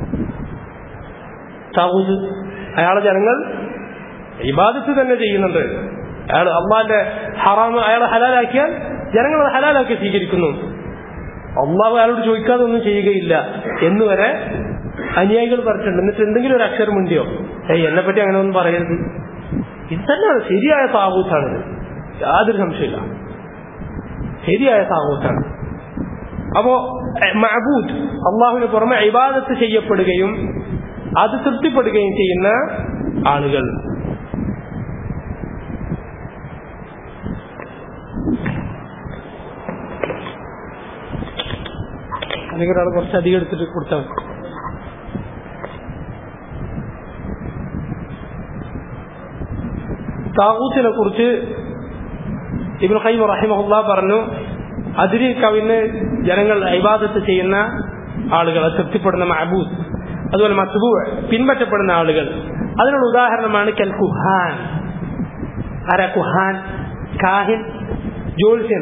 താകൂത്ത് അയാളെ ജനങ്ങൾ ഇബാദത്ത് തന്നെ ചെയ്യുന്നുണ്ട് അയാൾ അള്ളാന്റെ ഹറാമ് അയാളെ ഹലാലാക്കിയാൽ ജനങ്ങൾ അത് ഹലാലാക്കി സ്വീകരിക്കുന്നു അള്ളാഹ് അയാളോട് ചോദിക്കാതെ ഒന്നും ചെയ്യുകയില്ല എന്ന് വരെ അനുയായികൾ പറഞ്ഞിട്ടുണ്ട് എന്നിട്ട് എന്തെങ്കിലും ഒരു അക്ഷരം ഉണ്ടിയോ ഏയ് എന്നെ പറ്റി അങ്ങനെ ഒന്നും പറയരുത് ഇത് തന്നെയാണ് ശരിയായ താകൂത്താണിത് യാതൊരു സംശയമില്ല ശരിയായ താകൂത്താണ് അപ്പോ മഹബൂദ് അള്ളാഹുവിന് പുറമെ ഇബാദത്ത് ചെയ്യപ്പെടുകയും അത് തൃപ്തിപ്പെടുകയും ചെയ്യുന്ന ആളുകൾ അല്ലെങ്കിൽ ഒരാൾ കുറച്ച് അധികം എടുത്തിട്ട് കൊടുത്താൽ മതി താകൂത്തിനെ കുറിച്ച് ഇബ്നു ഖയ്യിം റഹിമഹുല്ല പറഞ്ഞു അതിരി കവിന് ജനങ്ങൾ ഇബാദത്ത് ചെയ്യുന്ന ആളുകൾ അത് തൃപ്തിപ്പെടുന്ന മഹബൂദ് അതുപോലെ മത്ബൂ പിൻപറ്റപ്പെടുന്ന ആളുകൾ അതിനുള്ള ഉദാഹരണമാണ് കൽ കുഹാൻ ആരാ കുഹാൻ കാഹിൻ ജോത്സ്യൻ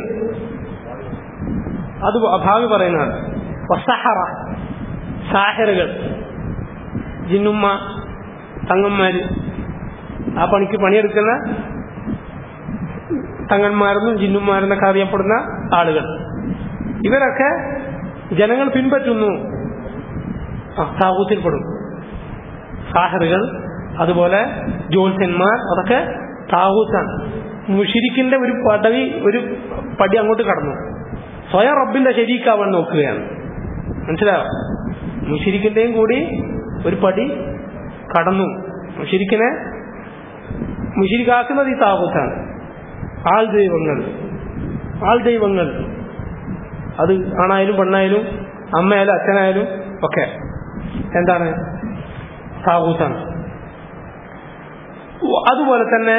അത് ഭാവി പറയുന്നതാണ് വസഹറ സാഹിറുകൾ ജിന്നുമ്മ തങ്ങന്മാര് ആ പണിക്ക് പണിയെടുക്കുന്ന തങ്ങന്മാരെന്നും ജിന്നുമാരെന്നൊക്കെ അറിയപ്പെടുന്ന ആളുകൾ ഇവരൊക്കെ ജനങ്ങൾ പിൻപറ്റുന്നു താകൂത്തിൽപ്പെടും സാഹറുകൾ അതുപോലെ ജ്യോത്സ്യന്മാർ അതൊക്കെ താകൂത്താണ് മുഷിരിക്കിന്റെ ഒരു പദവി ഒരു പടി അങ്ങോട്ട് കടന്നു സ്വയം റബ്ബിന്റെ ശരീക്കാവാൻ നോക്കുകയാണ് മനസ്സിലായോ മുഷിരിക്കിന്റെയും കൂടി ഒരു പടി കടന്നു മുഷിരിക്കിനെ മുഷിരിക്കാക്കുന്നത് ഈ താകൂത്താണ് ആൾ ദൈവങ്ങൾ ആൾ ദൈവങ്ങൾ അത് ആണായാലും പെണ്ണായാലും അമ്മയായാലും അച്ഛനായാലും ഒക്കെ എന്താണ് താകൂത്താണ് അതുപോലെ തന്നെ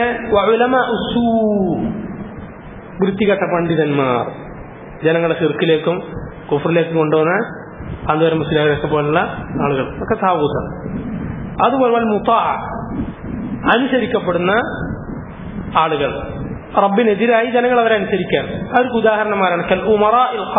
വൃത്തികെട്ട പണ്ഡിതന്മാർ ജനങ്ങളെ ചെറുക്കിലേക്കും കുഫറിലേക്കും കൊണ്ടുവന്ന അന്തരം മുസ്ലിമൊക്കെ പോലുള്ള ആളുകൾ ഒക്കെ താകൂത്താണ് അതുപോലെ മുത്ത അനുസരിക്കപ്പെടുന്ന ആളുകൾ റബ്ബിനെതിരായി ജനങ്ങൾ അവരെ അനുസരിക്കാൻ അവർക്ക് ഉദാഹരണമാരാണ് കൽ ഉമറ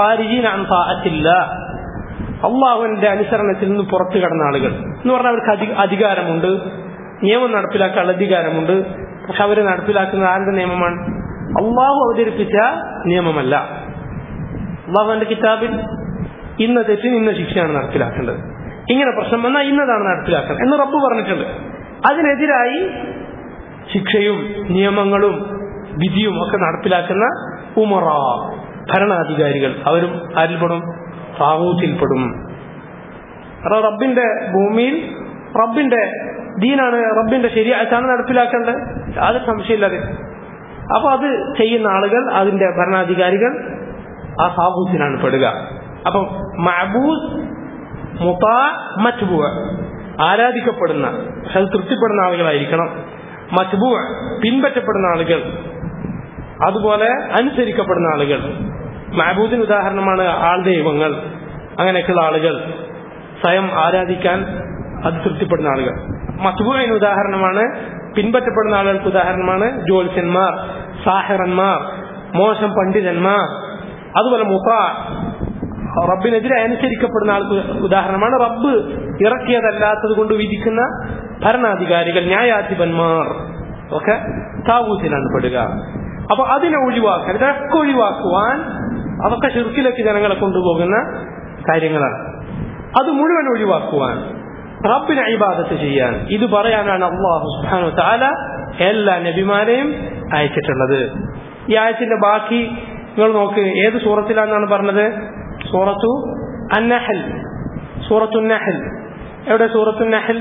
അള്ളാഹുവിന്റെ അനുസരണത്തിൽ നിന്ന് പുറത്തു കടന്ന ആളുകൾ എന്ന് പറഞ്ഞാൽ അവർക്ക് അധികാരമുണ്ട് നിയമം നടപ്പിലാക്കാനുള്ള അധികാരമുണ്ട് പക്ഷെ അവർ നടപ്പിലാക്കുന്നത് ആരുടെ നിയമമാണ് അള്ളാഹു അവതരിപ്പിച്ച നിയമമല്ല അള്ളാഹുവിന്റെ കിതാബിൽ ഇന്ന തെറ്റിന് ഇന്ന ശിക്ഷയാണ് നടപ്പിലാക്കേണ്ടത് ഇങ്ങനെ പ്രശ്നം വന്നാൽ ഇന്നതാണ് നടപ്പിലാക്കേണ്ടത് എന്ന് റബ്ബ് പറഞ്ഞിട്ടുണ്ട് അതിനെതിരായി ശിക്ഷയും നിയമങ്ങളും വിധിയും ഒക്കെ നടപ്പിലാക്കുന്ന ഉമറ ഭരണാധികാരികൾ അവരും ആരിൽപ്പെടും സാഹൂത്തിൽപ്പെടും കാരണം റബ്ബിന്റെ ഭൂമിയിൽ റബ്ബിന്റെ ദീനാണ് റബ്ബിന്റെ ശരിയായിട്ടാണ് നടപ്പിലാക്കേണ്ടത് അത് സംശയമില്ലാതെ അപ്പൊ അത് ചെയ്യുന്ന ആളുകൾ അതിന്റെ ഭരണാധികാരികൾ ആ സാഹൂത്തിനാണ് പെടുക അപ്പൊ മഹബൂസ് മുത്താ മറ്റുബുവ ആരാധിക്കപ്പെടുന്ന പക്ഷെ അത് തൃപ്തിപ്പെടുന്ന ആളുകളായിരിക്കണം മറ്റുബു പിൻപറ്റപ്പെടുന്ന ആളുകൾ അതുപോലെ അനുസരിക്കപ്പെടുന്ന ആളുകൾ മഹബൂദിന് ഉദാഹരണമാണ് ആൾ ദൈവങ്ങൾ അങ്ങനെയൊക്കെയുള്ള ആളുകൾ സ്വയം ആരാധിക്കാൻ അത് തൃപ്തിപ്പെടുന്ന ആളുകൾ മത്തുബുവിന് ഉദാഹരണമാണ് പിൻപറ്റപ്പെടുന്ന ആളുകൾക്ക് ഉദാഹരണമാണ് ജ്യോത്സ്യന്മാർ സാഹിറന്മാർ മോശം പണ്ഡിതന്മാർ അതുപോലെ മുത്ത റബ്ബിനെതിരെ അനുസരിക്കപ്പെടുന്ന ആൾക്ക് ഉദാഹരണമാണ് റബ്ബ് ഇറക്കിയതല്ലാത്തത് കൊണ്ട് വിധിക്കുന്ന ഭരണാധികാരികൾ ന്യായാധിപന്മാർ ഒക്കെ താവൂത്തിലാണ് പെടുക അപ്പൊ അതിനെ ഒഴിവാക്കാൻ ഇതൊക്കെ ഒഴിവാക്കുവാൻ അതൊക്കെ ചെറുക്കിലേക്ക് ജനങ്ങളെ കൊണ്ടുപോകുന്ന കാര്യങ്ങളാണ് അത് മുഴുവൻ ഒഴിവാക്കുവാൻ റബ്ബിനെ ഇബാദത്ത് ചെയ്യാൻ ഇത് പറയാനാണ് അള്ളാഹു സുബ്ഹാനഹു താല എല്ലാ നബിമാരെയും അയച്ചിട്ടുള്ളത് ഈ ആയത്തിന്റെ ബാക്കി നിങ്ങൾ നോക്ക് ഏത് സൂറത്തിലാണെന്നാണ് പറഞ്ഞത് സൂറത്തു അന്നഹൽ സൂറത്തു നഹൽ എവിടെ സൂറത്തു നഹൽ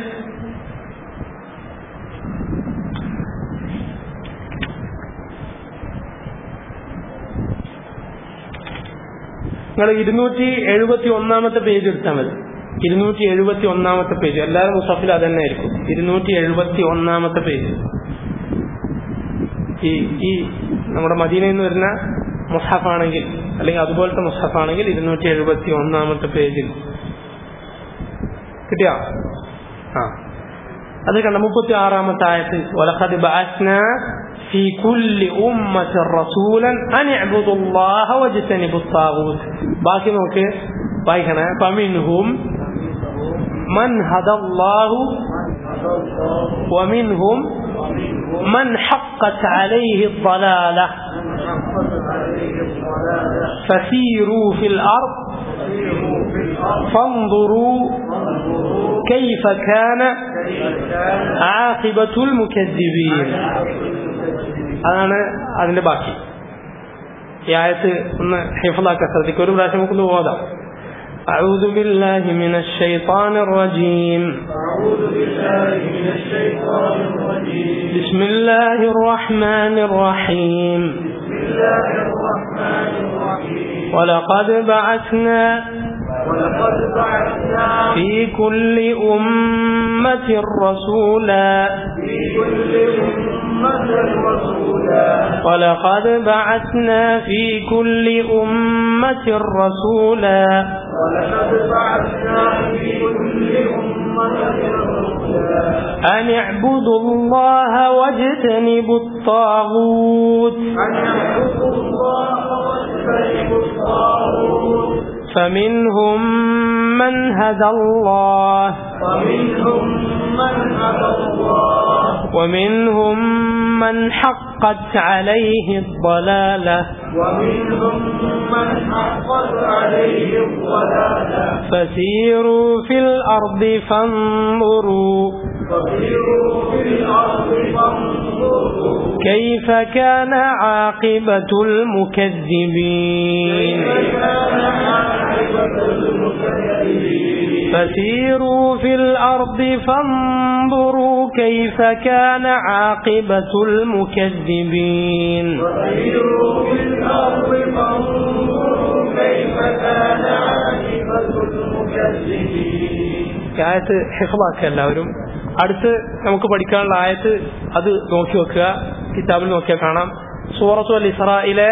നിങ്ങൾ ഇരുന്നൂറ്റി എഴുപത്തി ഒന്നാമത്തെ പേജ് എടുത്താൽ മതി ഇരുന്നൂറ്റി എഴുപത്തി ഒന്നാമത്തെ പേജ് എല്ലാവരും മുസഫിൽ അത് തന്നെ ആയിരിക്കും ഇരുന്നൂറ്റി എഴുപത്തി ഒന്നാമത്തെ പേജ് ഈ ഈ നമ്മുടെ മദീനയിൽ നിന്ന് വരുന്ന മുസ്ഹഫാണെങ്കിൽ അല്ലെങ്കിൽ അതുപോലത്തെ മുസ്ഹഫാണെങ്കിൽ ഇരുന്നൂറ്റി എഴുപത്തി ഒന്നാമത്തെ പേജിൽ കിട്ടിയോ ആ അത് കണ്ട മുപ്പത്തി ആറാമത്തെ ആയത്ത് വലഖദ് ബഅസ്ന في كل أمة رسولا أن اعبدوا الله واجتنبوا الطاغوت باقي نوكي باقي فمنهم من هدى الله ومنهم من حقت عليه الضلالة فسيروا في الأرض فانظروا كيف كان عاقبة المكذبين അതാണ് അതിന്റെ ബാക്കി ഈ ആയത്ത് ഒന്ന് ഹിഫലാക്കാൻ ശ്രദ്ധിക്കുക ഒരു പ്രാവശ്യം നമുക്കൊന്ന് ഓതാം أعوذ بالله من الشيطان الرجيم أعوذ بالله من الشيطان الرجيم بسم الله الرحمن الرحيم بسم الله الرحمن الرحيم ولقد بعثنا ولقد بعثنا في كل أمة رسولا في كل أمة رسولا ولقد بعثنا في كل أمة رسولا ولقد بعثنا في كل أمة رسولا أن اعبدوا الله واجتنبوا الطاغوت أن اعبدوا الله واجتنبوا الطاغوت فمنهم من هدى الله ومنهم من هدى الله ومنهم من حقت عليه الضلالة ومنهم من حقت عليه الضلالة فسيروا في الأرض فانظروا فسيروا في الأرض فانظروا كيف كان عاقبة المكذبين كان عاقبة المكذبين فسيروا في الأرض فانظروا كيف كان عاقبة المكذبين فسيروا في الأرض فانظروا كيف كان عاقبة المكذبين ആയത്ത് ഹിഫലാക്കുക എല്ലാവരും അടുത്ത് നമുക്ക് പഠിക്കാനുള്ള ആയത്ത് അത് നോക്കി വെക്കുക കിതാബിൽ നോക്കിയാൽ കാണാം സൂറത്തു അൽ ഇസ്രായിലെ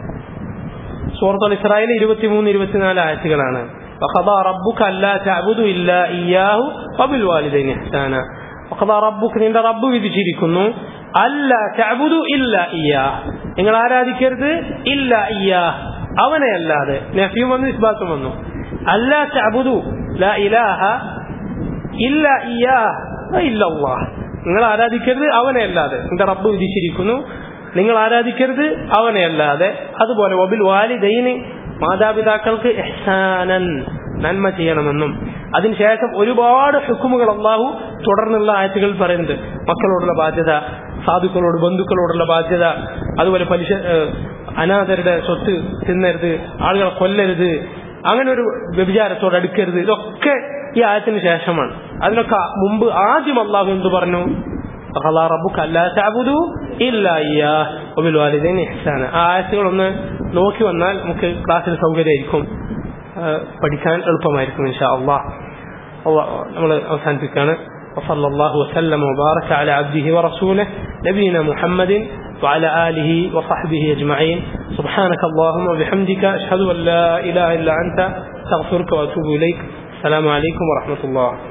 സൂറത്തു അൽ ഇസ്രായിലെ ഇരുപത്തിമൂന്ന് ഇരുപത്തിനാല് ആയത്തുകളാണ് وقضى ربك ألا تعبدوا إلا إياه وبالوالدين إحسانا وقضى ربك നിന്റെ റബ്ബ് വിധിച്ചിരിക്കുന്നു അല്ല തഅബുദു ഇല്ല ഇയ്യാ നിങ്ങൾ ആരാധിക്കരുത് ഇല്ല ഇയ്യാ അവനെ അല്ലാതെ നഫിയും വന്നു ഇസ്ബാത്തും വന്നു അല്ല തഅബുദു ലാ ഇലാഹ ഇല്ല ഇയ്യാ ഇല്ല അല്ലാഹ് നിങ്ങൾ ആരാധിക്കരുത് അവനെ അല്ലാതെ നിന്റെ റബ്ബ് വിധിച്ചിരിക്കുന്നു നിങ്ങൾ ആരാധിക്കരുത് അവനെ അല്ലാതെ അതുപോലെ വബിൽ വാലിദൈന് മാതാപിതാക്കൾക്ക് ഇഹ്സാനൻ നന്മ ചെയ്യണമെന്നും അതിനുശേഷം ഒരുപാട് ഹുക്കുമുകൾ അള്ളാഹു തുടർന്നുള്ള ആയത്തുകൾ പറയുന്നുണ്ട് മക്കളോടുള്ള ബാധ്യത സാധുക്കളോട് ബന്ധുക്കളോടുള്ള ബാധ്യത അതുപോലെ പലിശ ഏഹ്, അനാഥരുടെ സ്വത്ത് തിന്നരുത് ആളുകളെ കൊല്ലരുത് അങ്ങനെ ഒരു വ്യഭിചാരത്തോട് അടുക്കരുത് ഇതൊക്കെ ഈ ആയത്തിന് ശേഷമാണ് അതിനൊക്കെ മുമ്പ് ആദ്യം അള്ളാഹു എന്ത് പറഞ്ഞു فقضى ربك ألا تعبدوا إلا إياه وبالوالدين إحسانا ആ ആയത്തുകളൊന്ന് നോക്കി വന്നാൽ നമുക്ക് ക്ലാസ്സിൽ സൗകര്യമായിരിക്കും ആ, പഠിക്കാൻ എളുപ്പമായിരിക്കും ഇൻഷാ അള്ളാഹ് നമ്മൾ അവസാനിപ്പിക്കുകയാണ് وصلى الله وسلم وبارك على عبده ورسوله نبينا محمد وعلى آله وصحبه أجمعين سبحانك اللهم وبحمدك أشهد أن لا إله إلا أنت استغفرك وأتوب إليك السلام عليكم ورحمة الله